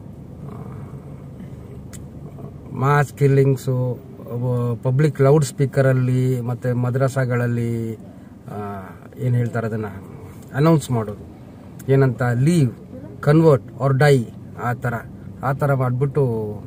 ಮಾಸ್ ಕಿಲ್ಲಿಂಗ್ಸು ಪಬ್ಲಿಕ್ ಲೌಡ್ ಸ್ಪೀಕರಲ್ಲಿ ಮತ್ತು ಮದ್ರಸಾಗಳಲ್ಲಿ ಏನು ಹೇಳ್ತಾರೆ ಅದನ್ನು ಅನೌನ್ಸ್ ಮಾಡೋದು ಏನಂತ ಲೀವ್ ಕನ್ವರ್ಟ್ ಆರ್ ಡೈ ಆ ಥರ ಆ ಥರ ಮಾಡಿಬಿಟ್ಟು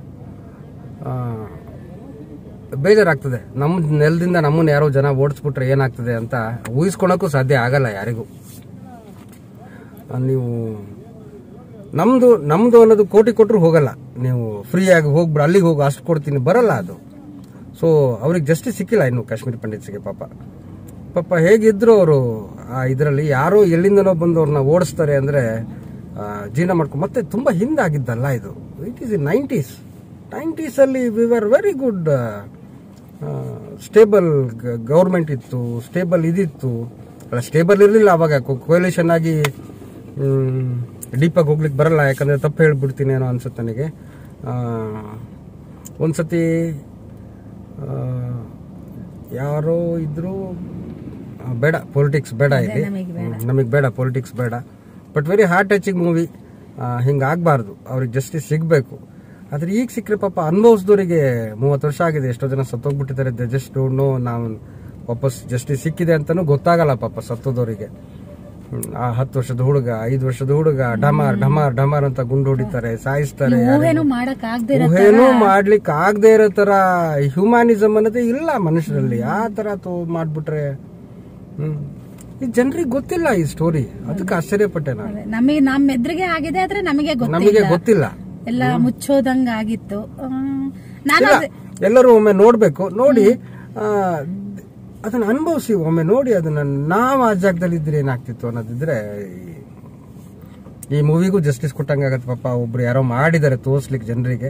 ಬೇಜಾರಾಗ್ತದೆ ನಮ್ಮ ನೆಲದಿಂದ ನಮ್ಮನ್ನು ಯಾರೋ ಜನ ಓಡಿಸ್ಬಿಟ್ರೆ ಏನಾಗ್ತದೆ ಅಂತ ಊಹಿಸ್ಕೊಳಕ್ಕೂ ಸಾಧ್ಯ ಆಗಲ್ಲ ಯಾರಿಗೂ ಆ, ನೀವು ನಮ್ದು ನಮ್ದು ಅನ್ನೋದು ಕೋಟಿ ಕೊಟ್ಟರು ಹೋಗಲ್ಲ ನೀವು ಫ್ರೀಯಾಗಿ ಹೋಗ್ಬಿಡು ಅಲ್ಲಿಗೆ ಹೋಗಿ ಅಷ್ಟು ಕೊಡ್ತೀನಿ ಬರಲ್ಲ ಅದು ಸೊ ಅವ್ರಿಗೆ ಜಸ್ಟಿಸ್ ಸಿಕ್ಕಿಲ್ಲ ಇನ್ನು ಕಾಶ್ಮೀರ್ ಪಂಡಿತ್ಸಿಗೆ ಪಾಪ ಪಾಪ ಹೇಗಿದ್ರು ಅವರು ಆ ಇದರಲ್ಲಿ ಯಾರೋ ಎಲ್ಲಿಂದನೋ ಬಂದು ಅವ್ರನ್ನ ಓಡಿಸ್ತಾರೆ ಅಂದ್ರೆ ಆ, ಜೀವನ ಮಾಡ್ಕೊಂಡು ಮತ್ತೆ ತುಂಬಾ ಹಿಂದಾಗಿದ್ದಲ್ಲ ಇದು it is in nineties nineties ಅಲ್ಲಿ we are very good stable government ಇತ್ತು ಸ್ಟೇಬಲ್ ಇದಿತ್ತು ಅಲ್ಲ ಸ್ಟೇಬಲ್ ಇರಲಿಲ್ಲ ಅವಾಗ ಕೊಯಲೇಷನ್ ಆಗಿ ಡೀಪಾಗಿ ಹೋಗ್ಲಿಕ್ಕೆ ಬರಲ್ಲ ಯಾಕಂದ್ರೆ ತಪ್ಪು ಹೇಳ್ಬಿಡ್ತೀನಿ ಏನೋ ಅನ್ಸುತ್ತೆ ನನಗೆ ಆ, ಒಂದ್ಸತಿ ಆ, ಯಾರೋ ಇದ್ರು ಆ, ಬೇಡ ಪೊಲಿಟಿಕ್ಸ್ ಬೇಡ ಇಲ್ಲಿ ನಮಗೆ ಬೇಡ ಪೊಲಿಟಿಕ್ಸ್ ಬೇಡ but very heart touching movie ಹಿಂಗಾಗಬಾರ್ದು ಅವ್ರಿಗೆ ಜಸ್ಟಿಸ್ ಸಿಗಬೇಕು ಆದ್ರೆ ಈಗ ಸಿಕ್ಕರೆ ಪಾಪ ಅನುಭವಿಸಿದವರಿಗೆ ಮೂವತ್ತು ವರ್ಷ ಆಗಿದೆ ಎಷ್ಟೋ ಜನ ಸತ್ತೋಗ್ಬಿಟ್ಟಿದ್ದಾರೆ ದ ಜಸ್ಟ್ ಡೋಂಟ್ ನೋ ನಾವು ವಾಪಸ್ ಜಸ್ಟಿಸ್ ಸಿಕ್ಕಿದೆ ಅಂತಾನೂ ಗೊತ್ತಾಗಲ್ಲ ಪಾಪ ಸತ್ತೋದವರಿಗೆ ಹ್ಮ್, ಆ ಹತ್ತು ವರ್ಷದ ಹುಡುಗ ಐದು ವರ್ಷದ ಹುಡುಗ ಡಮಾರ್ ಡಮಾರ್ ಡಮಾರ್ ಅಂತ ಗುಂಡು ಹೊಡಿತಾರೆ ಸಾಯಿಸ್ತಾರೆ ಊಹೆನು ಮಾಡಕ್ ಆಗದೆ ಊಹೆನೂ ಮಾಡ್ಲಿಕ್ಕೆ ಆಗದೆ ಇರೋ ತರ ಹ್ಯೂಮ್ಯಾನಿಸಮ್ ಅನ್ನೋದೇ ಇಲ್ಲ ಮನುಷ್ಯರಲ್ಲಿ ಆ ತರ ತೋ ಮಾಡ್ಬಿಟ್ರೆ ಹ್ಮ್ ಈ ಜನರಿಗೆ ಗೊತ್ತಿಲ್ಲ ಈ ಸ್ಟೋರಿ ಅದಕ್ಕೆ ಆಶ್ಚರ್ಯಪಟ್ಟೆ ನಾನು ನಮಗೆ ನಮ್ಮ ಎದುರಿಗೆ ಆಗಿದೆ ಆದ್ರೆ ನಮಗೆ ನಮಗೆ ಗೊತ್ತಿಲ್ಲ ಗೊತ್ತಿಲ್ಲ ಎಲ್ಲ ಮುಚ್ಚೋದಂಗ ಆಗಿತ್ತು ಆ, ನಾನು ಇಲ್ಲ ಎಲ್ಲರೂ ಒಮ್ಮೆ ನೋಡ್ಬೇಕು ನೋಡಿ ಆ, ಅದನ್ನ ಅನುಭವಿಸಿ ಒಮ್ಮೆ ನೋಡಿ ಅದನ್ನ ನಾವು ಆ ಜಾಗದಲ್ಲಿ ಇದ್ರೆ ಏನಾಗ್ತಿತ್ತು ಅನ್ನೋದಿದ್ರೆ ಈ- ಈ ಮೂವಿಗೂ ಜಸ್ಟಿಸ್ ಕೊಟ್ಟಂಗಾಗತ್ತೆ ಪಾಪ ಒಬ್ರು ಯಾರೋ ಮಾಡಿದ್ದಾರೆ ತೋರಿಸ್ಲಿಕ್ಕೆ ಜನರಿಗೆ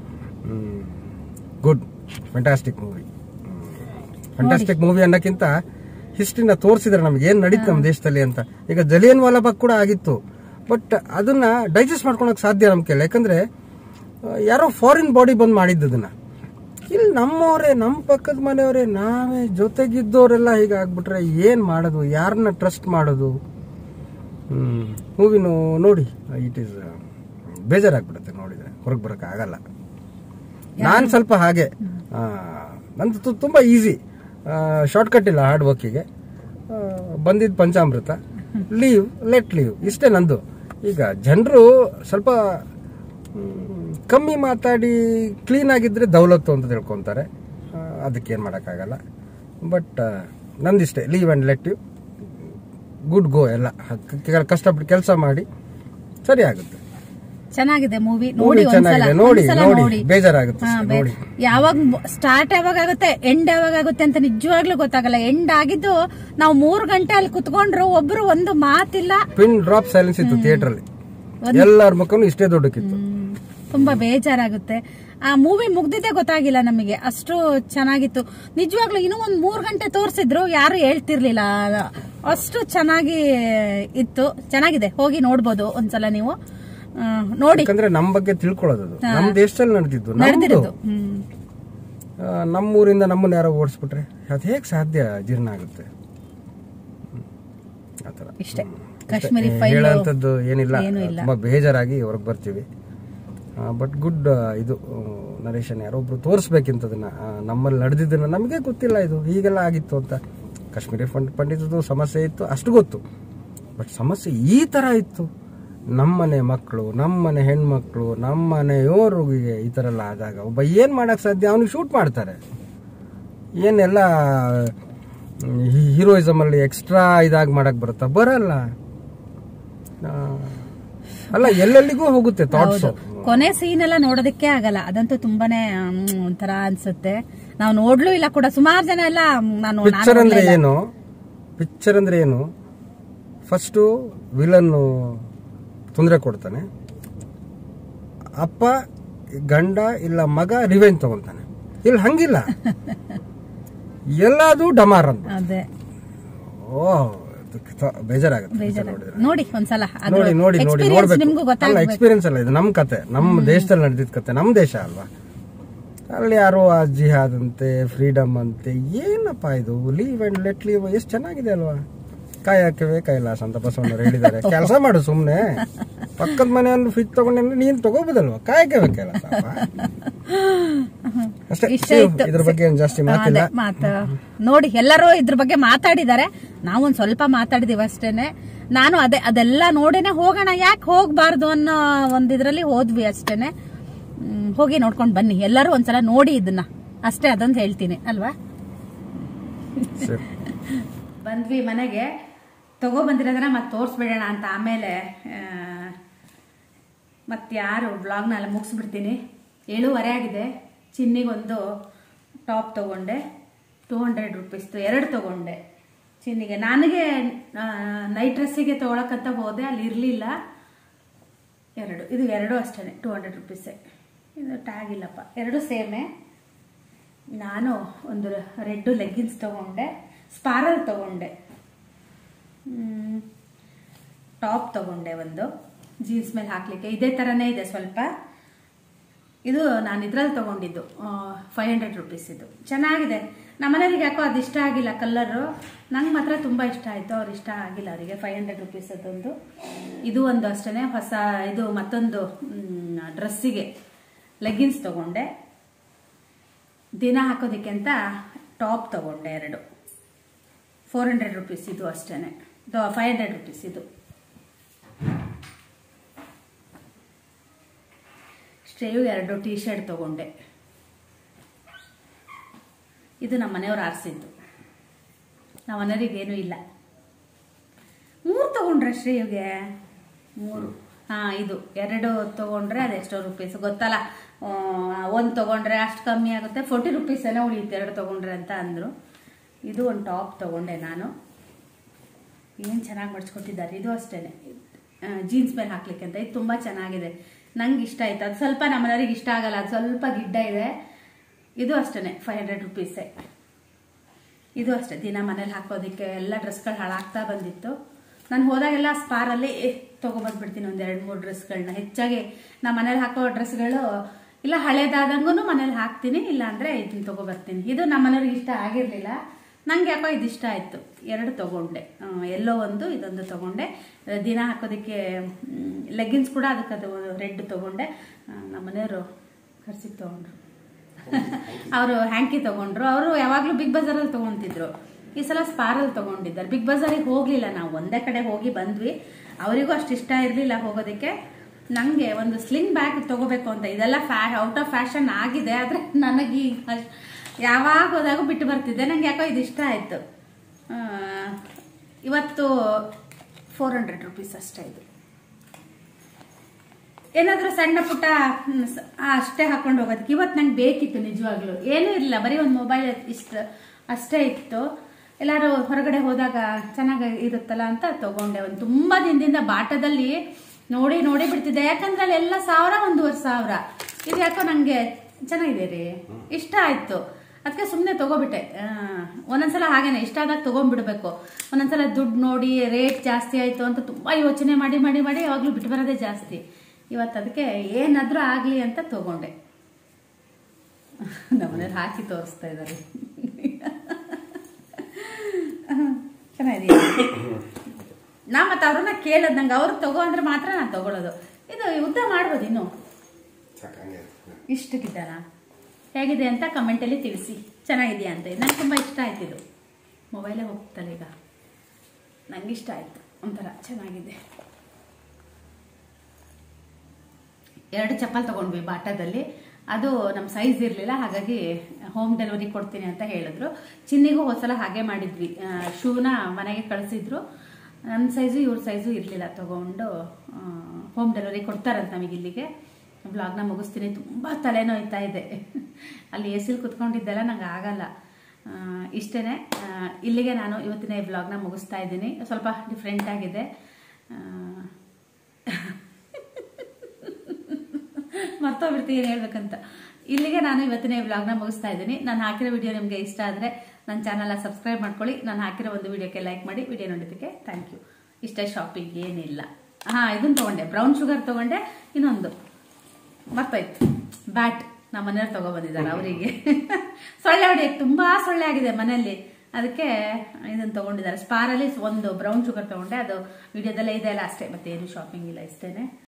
good fantastic movie fantastic movie ಅನ್ನೋಕ್ಕಿಂತ ಹಿಸ್ಟ್ರಿನ ತೋರಿಸಿದ್ರೆ ನಮ್ಗೆ ಏನ್ ನಡೀತು ನಮ್ಮ ದೇಶದಲ್ಲಿ ಅಂತ ಈಗ ಜಲಿಯನ್ ವಾಲಾಬಾಗ್ ಕೂಡ ಆಗಿತ್ತು ಬಟ್ ಅದನ್ನ ಡೈಜೆಸ್ಟ್ ಮಾಡ್ಕೊಳಕ್ ಸಾಧ್ಯ ನಮ್ ಕೈಲಿ ಯಾಕಂದ್ರೆ ಆ, ಯಾರೋ ಫಾರಿನ್ ಬಾಡಿ ಬಂದ್ ಮಾಡಿದ್ದು ಅದನ್ನ ಇಲ್ಲಿ ನಮ್ಮವರೇ ನಮ್ಮ ಪಕ್ಕದ ಮನೆಯವರೇ ನಾವೇ ಜೊತೆಗಿದ್ದವರೆಲ್ಲ ಹೀಗೆ ಆಗ್ಬಿಟ್ರೆ ಏನ್ ಮಾಡೋದು ಯಾರನ್ನ ಟ್ರಸ್ಟ್ ಮಾಡೋದು ಹ್ಮ್ ಮೂವಿನು ನೋಡಿ ಇಟ್ ಈಸ್ ಬೇಜಾರಾಗ್ಬಿಡುತ್ತೆ ನೋಡಿದ್ರೆ ಹೊರಗೆ ಬರಕ್ ಆಗಲ್ಲ ನಾನ್ ಸ್ವಲ್ಪ ಹಾಗೆ ಆ, ನಂದು ತು- ತುಂಬಾ ಈಸಿ ಶಾರ್ಟ್ ಕಟ್ ಇಲ್ಲ ಹಾರ್ಡ್ ವರ್ಕಿಗೆ ಬಂದಿದ್ ಪಂಚಾಮೃತ ಲೀವ್ ಲೆಟ್ ಲೀವ್ ಇಷ್ಟೇ ನಂದು ಈಗ ಜನರು ಸ್ವಲ್ಪ ಮ್, ಕಮ್ಮಿ ಮಾತಾಡಿ ಕ್ಲೀನ್ ಆಗಿದ್ರೆ ದೌಲತ್ತು ಅಂತ ತಿಳ್ಕೊಂತಾರೆ ಆ, ಅದಕ್ಕೇನ್ ಮಾಡೋಕ್ಕಾಗಲ್ಲ ಬಟ್ ನಂದಿಷ್ಟೇ leave and let you good go ಎಲ್ಲ ಕ- ಕಷ್ಟಪಟ್ಟು ಕೆಲಸ ಮಾಡಿ ಸರಿ ಆಗುತ್ತೆ ಚೆನ್ನಾಗಿದೆ ಮೂವಿ ಮೂವಿ ನೋಡಿ ಒಂದ್ಸಲ ಚೆನ್ನಾಗಿದೆ ನೋಡಿ ಒಂದ್ಸಲ ನೋಡಿ ನೋಡಿ ಬೇಜಾರಾಗುತ್ತೆ ಹಾ, ಅಷ್ಟೇ, ಬೇ- ನೋಡಿ ಯಾವಾಗ ಸ್ಟಾರ್ಟ್ ಯಾವಾಗ ಆಗುತ್ತೆ ಎಂಡ್ ಯಾವಾಗ ಆಗುತ್ತೆ ಅಂತ ನಿಜವಾಗ್ಲೂ ಗೊತ್ತಾಗಲ್ಲ ಎಂಡ್ ಆಗಿದ್ದು ನಾವು ಮೂರ್ ಗಂಟೆ ಅಲ್ಲಿ ಕುತ್ಕೊಂಡ್ರು ಒಬ್ರು ಒಂದು ಮಾತಿಲ್ಲ ಪಿನ್ ಡ್ರಾಪ್ ಸೈಲೆನ್ಸ್ ಇತ್ತು ಥಿಯೇಟರ್ ಅಲ್ಲಿ ಎಲ್ಲರ ಮುಖನೂ ಇಷ್ಟೇ ದೊಡ್ಡಕ್ಕಿತ್ತು ಹ್ಮ್. ತುಂಬಾ ಬೇಜಾರಾಗುತ್ತೆ ಆ ಮೂವಿ ಮುಗ್ದಿದ್ದೇ ಗೊತ್ತಾಗಿಲ್ಲ ನಮಗೆ ಅಷ್ಟು ಚೆನ್ನಾಗಿತ್ತು ನಿಜವಾಗ್ಲೂ ಇನ್ನೂ ಒಂದ್ ಮೂರ್ ಗಂಟೆ ತೋರಿಸಿದ್ರು ಯಾರು ಹೇಳ್ತಿರ್ಲಿಲ್ಲ ಅಷ್ಟು ಚೆನ್ನಾಗಿ ಇತ್ತು ಚೆನ್ನಾಗಿದೆ ಹೋಗಿ ನೋಡ್ಬೋದು ಒಂದ್ಸಲ ನೀವು ಆ, ನೋಡಿ ಯಾಕಂದ್ರೆ ನಮ್ ಬಗ್ಗೆ ತಿಳ್ಕೊಳ್ಳೋದು ಅದು ನಮ್ ದೇಶದಲ್ಲಿ ನಡೆದಿದ್ದು ನಮ್ದು ನಡೆದಿರೋದು ಹ್ಮ್ ಆ, ನಮ್ಮೂರಿಂದ ನಮ್ಮನ್ನ ಯಾರೋ ಓಡಿಸ್ಬಿಟ್ರೆ ಅದು ಹೇಗ್ ಸಾಧ್ಯ ಜೀರ್ಣ ಆಗುತ್ತೆ ಹ್ಮ್. ಆ ಥರ ಇಷ್ಟೇ ಕಾಶ್ಮೀರಿ ಫೈಲ್ ಹೇಳೋಂಥದ್ದು ಏನಿಲ್ಲ ಏನೂ ಇಲ್ಲ. ತುಂಬಾ ಬೇಜಾರಾಗಿ ಹೊರಗೆ ಬರ್ತೀವಿ ಬಟ್ ಗುಡ್ ಇದು ನರೇಶನ್ ಯಾರೊಬ್ರು ತೋರಿಸ್ಬೇಕಿಂತದನ್ನ ಆ, ನಮ್ಮಲ್ಲಿ ನಡೆದಿದ್ದನ್ನ ನಮಗೆ ಗೊತ್ತಿಲ್ಲ ಇದು ಹೀಗೆಲ್ಲ ಆಗಿತ್ತು ಅಂತ ಕಾಶ್ಮೀರಿ ಫಂಡ್ ಪಂಡಿತದ್ದು ಸಮಸ್ಯೆ ಇತ್ತು ಅಷ್ಟು ಗೊತ್ತು ಬಟ್ ಸಮಸ್ಯೆ ಈ ತರ ಇತ್ತು ನಮ್ಮನೆ ಮಕ್ಕಳು ನಮ್ಮನೆ ಹೆಣ್ಮಕ್ಳು ನಮ್ಮನೆಯವರಿಗೆ ಈ ತರ ಎಲ್ಲ ಆದಾಗ ಒಬ್ಬ ಏನ್ ಮಾಡಕ್ ಸಾಧ್ಯ ಅವನಿಗೆ ಶೂಟ್ ಮಾಡ್ತಾರೆ ಏನೆಲ್ಲ ಹೀರೋಯಿಸಮ್ ಅಲ್ಲಿ ಎಕ್ಸ್ಟ್ರಾ ಇದಾಗಿ ಮಾಡಕ್ ಬರುತ್ತಾ ಬರಲ್ಲ ಆ, ಅಲ್ಲ ಎಲ್ಲೆಲ್ಲಿಗೂ ಹೋಗುತ್ತೆ ಥಾಟ್ಸ್ ಕೊನೆ ಸೀನ್ ಎಲ್ಲ ನೋಡೋದಕ್ಕೆ ಆಗಲ್ಲ ಅದಂತೂ ತುಂಬಾನೇ ಮ್, ಒಂಥರ ಅನ್ಸುತ್ತೆ ನಾವು ನೋಡ್ಲೂ ಇಲ್ಲ ಕೂಡ ಸುಮಾರು ಜನ ಎಲ್ಲ ಮ್, ನಾನು ಪಿಕ್ಚರ್ ಅಂದ್ರೆ ಏನು ಪಿಕ್ಚರ್ ಅಂದ್ರೆ ಏನು ಫಸ್ಟು ವಿಲನ್ ತೊಂದರೆ ಕೊಡ್ತಾನೆ ಅಪ್ಪ ಗಂಡ ಇಲ್ಲ ಮಗ ರಿವೆಂಜ್ ತಗೊಂತಾನೆ ಇಲ್ಲಿ ಹಂಗಿಲ್ಲ ಎಲ್ಲದು ಡಮಾರ್ ಅಂತ ಅದೇ ಓ ಅದಕ್ಕೆ ಥ- ಬೇಜಾರಾಗುತ್ತೆ picture ನೋಡಿದ್ರೆ ನೋಡಿ ಒಂದ್ಸಲ ಅದ್ರ ನೋಡಿ ನೋಡಿ ನೋಡಿ experience ನಿಮ್ಗೂ ನೋಡ್ಬೇಕು ಅಲ್ಲ ಗೊತ್ತಾಗ್ಬೇಕು ಎಕ್ಸ್ಪೀರಿಯನ್ಸ್ ಅಲ್ಲ ಇದು ನಮ್ಮ ಕತೆ ನಮ್ಮ ದೇಶದಲ್ಲಿ ನಡೆದಿದ್ದ ಕತೆ ನಮ್ಮ ದೇಶ ಅಲ್ವಾ ಅಲ್ಲಿ ಯಾರೋ ಆ ಜಿಹಾದ್ ಅಂತೆ ಫ್ರೀಡಮ್ ಅಂತೆ ಏನಪ್ಪ ಇದು ಲೀವ್ ಅಂಡ್ ಲೆಟ್ ಲೀವ್ ಎಷ್ಟು ಚೆನ್ನಾಗಿದೆ ಅಲ್ವಾ ಕಾಯಕವೇ ಕೈಲಾಸ ಅಂತ ಬಸವಣ್ಣರು ಹೇಳಿದ್ದಾರೆ ಕೆಲಸ ಮಾಡು ಸುಮ್ನೆ ಪಕ್ಕದ ಮನೆಯನ್ನು ಫ್ರಿಜ್ ತಗೊಂಡೆ ಅಂದ್ರೆ ನೀನ್ ತಗೋಬೋದಲ್ವಾ ಕಾಯಕವೇ ಕೈಲಾಸ ಅಲ್ವಾ? ಅಷ್ಟೇ ಇಷ್ಟ See you. ಇತ್ತು. ಇದ್ರ ಬಗ್ಗೆ ಏನ್ ಜಾಸ್ತಿ ಮಾತಿಲ್ಲ ಅದೇ ಮಾತ ನೋಡಿ ಎಲ್ಲರೂ ಇದ್ರ ಬಗ್ಗೆ ಮಾತಾಡಿದ್ದಾರೆ ನಾವೊಂದ್ ಸ್ವಲ್ಪ ಮಾತಾಡಿದೀವಿ ಅಷ್ಟೇನೆ ನಾನು ಅದೇ ಅದೆಲ್ಲ ನೋಡಿನೇ ಹೋಗೋಣ ಯಾಕೆ ಹೋಗ್ಬಾರ್ದು ಅನ್ನೋ ಒಂದಿದ್ರಲ್ಲಿ ಹೋದ್ವಿ ಅಷ್ಟೇನೆ ಹ್ಮ್, ಹೋಗಿ ನೋಡ್ಕೊಂಡ್ ಬನ್ನಿ ಎಲ್ಲರೂ ಒಂದ್ಸಲ ನೋಡಿ ಇದನ್ನ ಅಷ್ಟೇ ಅದೊಂದು ಹೇಳ್ತೀನಿ ಅಲ್ವಾ ಸರಿ. ಬಂದ್ವಿ ಮನೆಗೆ ತಗೋ ಬಂದಿರೋದನ್ನ ಮತ್ತೆ ತೋರಿಸ್ಬಿಡೋಣ ಅಂತ ಆಮೇಲೆ ಮತ್ತೆ ಯಾರು ಬ್ಲಾಗ್ನೆಲ್ಲ ಮುಗಿಸ್ಬಿಡ್ತೀನಿ ಏಳುವರೆ ಆಗಿದೆ ಚಿನ್ನಿಗೊಂದು ಟಾಪ್ ತಗೊಂಡೆ ಟೂ ಹಂಡ್ರೆಡ್ ರುಪೀಸ್ದು ಎರಡು ತಗೊಂಡೆ ಚಿನ್ನಿಗೆ ನನಗೆ ನೈಟ್ ಡ್ರೆಸ್ಸಿಗೆ ತೊಗೊಳಕ್ಕಂತ ಹೋದೆ ಅಲ್ಲಿ ಇರಲಿಲ್ಲ ಎರಡು ಇದು ಎರಡು ಅಷ್ಟೇ ಟೂ ಹಂಡ್ರೆಡ್ ರುಪೀಸೇ ಇದು ಟ್ಯಾಗ್ ಇಲ್ಲಪ್ಪ ಎರಡು ಸೇಮೇ ನಾನು ಒಂದು ರೆಡ್ ಲೆಗ್ಗಿನ್ಸ್ ತಗೊಂಡೆ ಸ್ಪಾರಲ್ ತಗೊಂಡೆ ಟಾಪ್ ತಗೊಂಡೆ ಒಂದು ಜೀನ್ಸ್ ಮೇಲೆ ಹಾಕ್ಲಿಕ್ಕೆ ಇದೇ ಥರನೇ ಇದೆ ಸ್ವಲ್ಪ ಇದು ನಾನು ಇದ್ರಲ್ಲಿ ತಗೊಂಡಿದ್ದು ಫೈವ್ ಹಂಡ್ರೆಡ್ ರುಪೀಸ್ ಇದು ಚೆನ್ನಾಗಿದೆ ನಮ್ಮನೆಯವ್ರಿಗೆ ಯಾಕೋ ಅದು ಇಷ್ಟ ಆಗಿಲ್ಲ ಕಲರು ನಂಗೆ ಮಾತ್ರ ತುಂಬ ಇಷ್ಟ ಆಯಿತು ಅವ್ರು ಇಷ್ಟ ಆಗಿಲ್ಲ ಅವರಿಗೆ ಫೈವ್ ಹಂಡ್ರೆಡ್ ರುಪೀಸ್ ಅದೊಂದು ಇದು ಒಂದು ಅಷ್ಟೇ ಹೊಸ ಇದು ಮತ್ತೊಂದು ಡ್ರೆಸ್ಸಿಗೆ ಲೆಗ್ಗಿನ್ಸ್ ತಗೊಂಡೆ ದಿನ ಹಾಕೋದಕ್ಕೆ ಅಂತ ಟಾಪ್ ತಗೊಂಡೆ ಎರಡು ಫೋರ್ ಹಂಡ್ರೆಡ್ ರುಪೀಸ್ ಇದು ಅಷ್ಟೇ ಫೈವ್ ಹಂಡ್ರೆಡ್ ರುಪೀಸ್ ಇದು ಸ್ಟೇವ್ ಎರಡು ಟೀ ಶರ್ಟ್ ತಗೊಂಡೆ ಇದು ನಮ್ಮ ಮನೆಯವ್ರು ಆರಿಸಿದ್ದು ನಮ್ಮ ಮನೆಯವ್ರಿಗೆ ಏನೂ ಇಲ್ಲ ಮೂರು ತಗೊಂಡ್ರೆ ಶ್ರೇಯುಗೆ ಮೂರು ಹಾಂ ಇದು ಎರಡು ತಗೊಂಡ್ರೆ ಅದೆಷ್ಟೋ ರುಪೀಸ್ ಗೊತ್ತಲ್ಲ ಒಂದು ತಗೊಂಡ್ರೆ ಅಷ್ಟು ಕಮ್ಮಿ ಆಗುತ್ತೆ ಫೋರ್ಟಿ ರುಪೀಸ್ ಏನೋ ಉಳಿಯುತ್ತೆ ಎರಡು ತಗೊಂಡ್ರೆ ಅಂತ ಅಂದರು ಇದು ಒಂದು ಟಾಪ್ ತಗೊಂಡೆ ನಾನು ಏನು ಚೆನ್ನಾಗಿ ಮಡ್ಚ್ಕೊಟ್ಟಿದ್ದಾರೆ ಇದು ಅಷ್ಟೇ ಜೀನ್ಸ್ ಮೇಲೆ ಹಾಕ್ಲಿಕ್ಕೆ ಅಂತ ಇದು ತುಂಬ ಚೆನ್ನಾಗಿದೆ ನಂಗೆ ಇಷ್ಟ ಆಯ್ತು ಅದು ಸ್ವಲ್ಪ ನಮ್ಮನೆಯವ್ರಿಗೆ ಇಷ್ಟ ಆಗಲ್ಲ ಅದು ಸ್ವಲ್ಪ ಗಿಡ್ಡ ಇದೆ ಇದು ಅಷ್ಟೇ ಫೈವ್ ಹಂಡ್ರೆಡ್ ರುಪೀಸೇ ಇದು ಅಷ್ಟೇ ದಿನ ಮನೇಲಿ ಹಾಕೋದಕ್ಕೆ ಎಲ್ಲ ಡ್ರೆಸ್ಗಳು ಹಾಳಾಗ್ತಾ ಬಂದಿತ್ತು ನಾನು ಹೋದಾಗೆಲ್ಲ ಸ್ಪಾರಲ್ಲಿ ತೊಗೊಬಂದ್ಬಿಡ್ತೀನಿ ಒಂದು ಎರಡು ಮೂರು ಡ್ರೆಸ್ಗಳನ್ನ ಹೆಚ್ಚಾಗಿ ನಮ್ಮ ಮನೇಲಿ ಹಾಕೋ ಡ್ರೆಸ್ಗಳು ಇಲ್ಲ ಹಳೇದಾದಂಗೂ ಮನೇಲಿ ಹಾಕ್ತೀನಿ ಇಲ್ಲ ಅಂದರೆ ಇದನ್ನ ತೊಗೊಬರ್ತೀನಿ ಇದು ನಮ್ಮ ಮನೆಯವ್ರಿಗೆ ಇಷ್ಟ ಆಗಿರಲಿಲ್ಲ ನಂಗೆ ಯಾಕೋ ಇದು ಇಷ್ಟ ಆಯಿತು ಎರಡು ತೊಗೊಂಡೆ ಎಲ್ಲೋ ಒಂದು ಇದೊಂದು ತೊಗೊಂಡೆ ದಿನ ಹಾಕೋದಕ್ಕೆ ಲೆಗ್ಗಿನ್ಸ್ ಕೂಡ ಅದಕ್ಕೆ ಅದು ರೆಡ್ ತೊಗೊಂಡೆ ನಮ್ಮ ಮನೆಯವರು ಖರ್ಚಿಗೆ ತೊಗೊಂಡ್ರು ಅವರು ಹ್ಯಾಂಕಿ ತಗೊಂಡ್ರು ಅವರು ಯಾವಾಗಲೂ ಬಿಗ್ ಬಜಾರಲ್ಲಿ ತಗೊಂತಿದ್ರು ಈ ಸಲ ಸ್ಪಾರಲ್ಲಿ ತಗೊಂಡಿದ್ದಾರೆ ಬಿಗ್ ಬಜಾರಿಗೆ ಹೋಗಲಿಲ್ಲ ನಾವು ಒಂದೇ ಕಡೆ ಹೋಗಿ ಬಂದ್ವಿ ಅವರಿಗೂ ಅಷ್ಟು ಇಷ್ಟ ಇರಲಿಲ್ಲ ಹೋಗೋದಕ್ಕೆ ನನಗೆ ಒಂದು ಸ್ಲಿಂಗ್ ಬ್ಯಾಗ್ ತಗೋಬೇಕು ಅಂತ ಇದೆಲ್ಲ ಫ್ಯಾ ಔಟ್ ಆಫ್ ಫ್ಯಾಷನ್ ಆಗಿದೆ ಆದರೆ ನನಗೆ ಈ ಅಷ್ಟ್- ಯಾವಾಗ ಹೋದಾಗೂ ಬಿಟ್ಟು ಬರ್ತಿದ್ದೆ ನಂಗೆ ಯಾಕೋ ಇದು ಇಷ್ಟ ಆಯಿತು ಇವತ್ತು ಫೋರ್ ಹಂಡ್ರೆಡ್ ರುಪೀಸ್ ಅಷ್ಟೇ ಇದು ಏನಾದರೂ ಸಣ್ಣ ಪುಟ್ಟ ಹ್ಮ್, ಸ- ಆ, ಅಷ್ಟೇ ಹಾಕೊಂಡು ಹೋಗೋದಕ್ಕೆ ಇವತ್ತು ನಂಗೆ ಬೇಕಿತ್ತು ನಿಜವಾಗ್ಲೂ ಏನೂ ಇರಲಿಲ್ಲ ಬರೀ ಒಂದು ಮೊಬೈಲ್ ಇಷ್ಟ ಅಷ್ಟೇ ಇತ್ತು ಎಲ್ಲರೂ ಹೊರಗಡೆ ಹೋದಾಗ ಚೆನ್ನಾಗಿ ಇರುತ್ತಲ್ಲ ಅಂತ ತಗೊಂಡೆ ಒಂದು ತುಂಬ ದಿನದಿಂದ ಬಾಟದಲ್ಲಿ ನೋಡಿ ನೋಡಿ ಬಿಡ್ತಿದ್ದೆ ಯಾಕಂದ್ರೆ ಅಲ್ಲಿ ಎಲ್ಲ ಸಾವಿರ ಒಂದೂವರೆ ಸಾವಿರ ಇದು ಯಾಕೋ ನನಗೆ ಚೆನ್ನಾಗಿದೆ ರೀ ಇಷ್ಟ ಆಯ್ತು ಅದಕ್ಕೆ ಸುಮ್ಮನೆ ತಗೋಬಿಟ್ಟೆ ಆ, ಒಂದೊಂದ್ಸಲ ಹಾಗೇನೆ ಇಷ್ಟ ಆದಾಗ ತಗೊಂಡ್ಬಿಡ್ಬೇಕು ಒಂದೊಂದ್ಸಲ ದುಡ್ಡು ನೋಡಿ ರೇಟ್ ಜಾಸ್ತಿ ಆಯ್ತು ಅಂತ ತುಂಬಾ ಯೋಚನೆ ಮಾಡಿ ಮಾಡಿ ಮಾಡಿ ಯಾವಾಗಲೂ ಬಿಟ್ಟು ಬರೋದೇ ಜಾಸ್ತಿ ಇವತ್ತು ಅದಕ್ಕೆ ಏನಾದ್ರೂ ಆಗಲಿ ಅಂತ ತಗೊಂಡೆ ನಮ್ಮನೇಲಿ ಹಾಕಿ ತೋರಿಸ್ತಾ ಇದ್ದಾರೆ ಚೆನ್ನಾಗಿದೆ ನಾ ಮತ್ತೆ ಅವ್ರನ್ನ ಕೇಳೋದು ನಂಗೆ ಅವ್ರು ತಗೋ ಅಂದ್ರೆ ಮಾತ್ರ ನಾನು ತಗೊಳ್ಳೋದು ಇದು ಉದ್ದ ಮಾಡ್ಬೋದು ಇನ್ನು ಇಷ್ಟು ಗಿಡ್ಡನ ಹೇಗಿದೆ ಅಂತ ಕಮೆಂಟಲ್ಲಿ ತಿಳಿಸಿ ಚೆನ್ನಾಗಿದೆಯಾ ಅಂತ ನಂಗೆ ತುಂಬ ಇಷ್ಟ ಆಯ್ತು ಇದು ಮೊಬೈಲೇ ಹೋಗ್ತಲ್ಲ ಈಗ ನಂಗೆ ಇಷ್ಟ ಆಯ್ತು ಒಂಥರ ಚೆನ್ನಾಗಿದೆ ಎರಡು ಚಪ್ಪಲ್ ತಗೊಂಡ್ವಿ ಬಾಟಾದಲ್ಲಿ ಅದು ನಮ್ಮ ಸೈಜ್ ಇರಲಿಲ್ಲ ಹಾಗಾಗಿ ಹೋಮ್ ಡೆಲಿವರಿ ಕೊಡ್ತೀನಿ ಅಂತ ಹೇಳಿದ್ರು ಚಿನ್ನಿಗೂ ಹೋದ್ಸಲ ಹಾಗೆ ಮಾಡಿದ್ವಿ ಶೂನ ಮನೆಗೆ ಕಳಿಸಿದ್ರು ನನ್ನ ಸೈಜು ಇವ್ರ ಸೈಜು ಇರಲಿಲ್ಲ ತಗೊಂಡು ಹೋಮ್ ಡೆಲಿವರಿ ಕೊಡ್ತಾರಂತ ನಮಗೆ ಇಲ್ಲಿಗೆ ಬ್ಲಾಗ್ನ ಮುಗಿಸ್ತೀನಿ ತುಂಬ ತಲೆನೋಯ್ತಾ ಇದೆ ಅಲ್ಲಿ ಎ ಸಿಲ್ ಕುತ್ಕೊಂಡಿದ್ದೆಲ್ಲ ನಂಗೆ ಆಗಲ್ಲ ಇಷ್ಟೇ ಇಲ್ಲಿಗೆ ನಾನು ಇವತ್ತಿನ ಈ ಬ್ಲಾಗ್ನ ಮುಗಿಸ್ತಾ ಇದ್ದೀನಿ ಸ್ವಲ್ಪ ಡಿಫ್ರೆಂಟ್ ಆಗಿದೆ ಆ, ಮರ್ತೋಗ್ಬಿಡ್ತೀನಿ ಏನು ಹೇಳ್ಬೇಕಂತ ಇಲ್ಲಿಗೆ ನಾನು ಇವತ್ತಿನ ಈ ವ್ಲಾಗ್ನ ಮುಗಿಸ್ತಾ ಇದ್ದೀನಿ ನಾನು ಹಾಕಿರೋ ವಿಡಿಯೋ ನಿಮಗೆ ಇಷ್ಟ ಆದರೆ ನನ್ನ ಚಾನಲ್ನ ಸಬ್ಸ್ಕ್ರೈಬ್ ಮಾಡ್ಕೊಳ್ಳಿ ನಾನು ಹಾಕಿರೋ ಒಂದು ವಿಡಿಯೋಕ್ಕೆ ಲೈಕ್ ಮಾಡಿ ವಿಡಿಯೋ ನೋಡಿದ್ದಕ್ಕೆ ಥ್ಯಾಂಕ್ ಯು ಇಷ್ಟೇ ಶಾಪಿಂಗ್ ಏನಿಲ್ಲ ಹಾಂ ಇದನ್ನು ತೊಗೊಂಡೆ ಬ್ರೌನ್ ಶುಗರ್ ತೊಗೊಂಡೆ ಇನ್ನೊಂದು ಮರ್ತಾಯ್ತು ಬ್ಯಾಟ್ ನಮ್ಮ ಮನೆಯವ್ರು ತಗೊಬಂದಿದ್ದಾರೆ ಅವರಿಗೆ ಸೊಳ್ಳೆ ಹೊಡೆಯಕ್ಕೆ ತುಂಬ ಸೊಳ್ಳೆ ಆಗಿದೆ ಮನೆಯಲ್ಲಿ ಅದಕ್ಕೆ ಇದನ್ನ ತಗೊಂಡಿದ್ದಾರೆ ಸ್ಪಾರಲ್ಲಿ ಒಂದು ಬ್ರೌನ್ ಶುಗರ್ ತಗೊಂಡೆ ಅದು ವಿಡಿಯೋದಲ್ಲೇ ಇದೆ ಅಲ್ಲ ಅಷ್ಟೇ ಮತ್ತೆ ಏನು ಶಾಪಿಂಗ್ ಇಲ್ಲ ಇಷ್ಟೇನೆ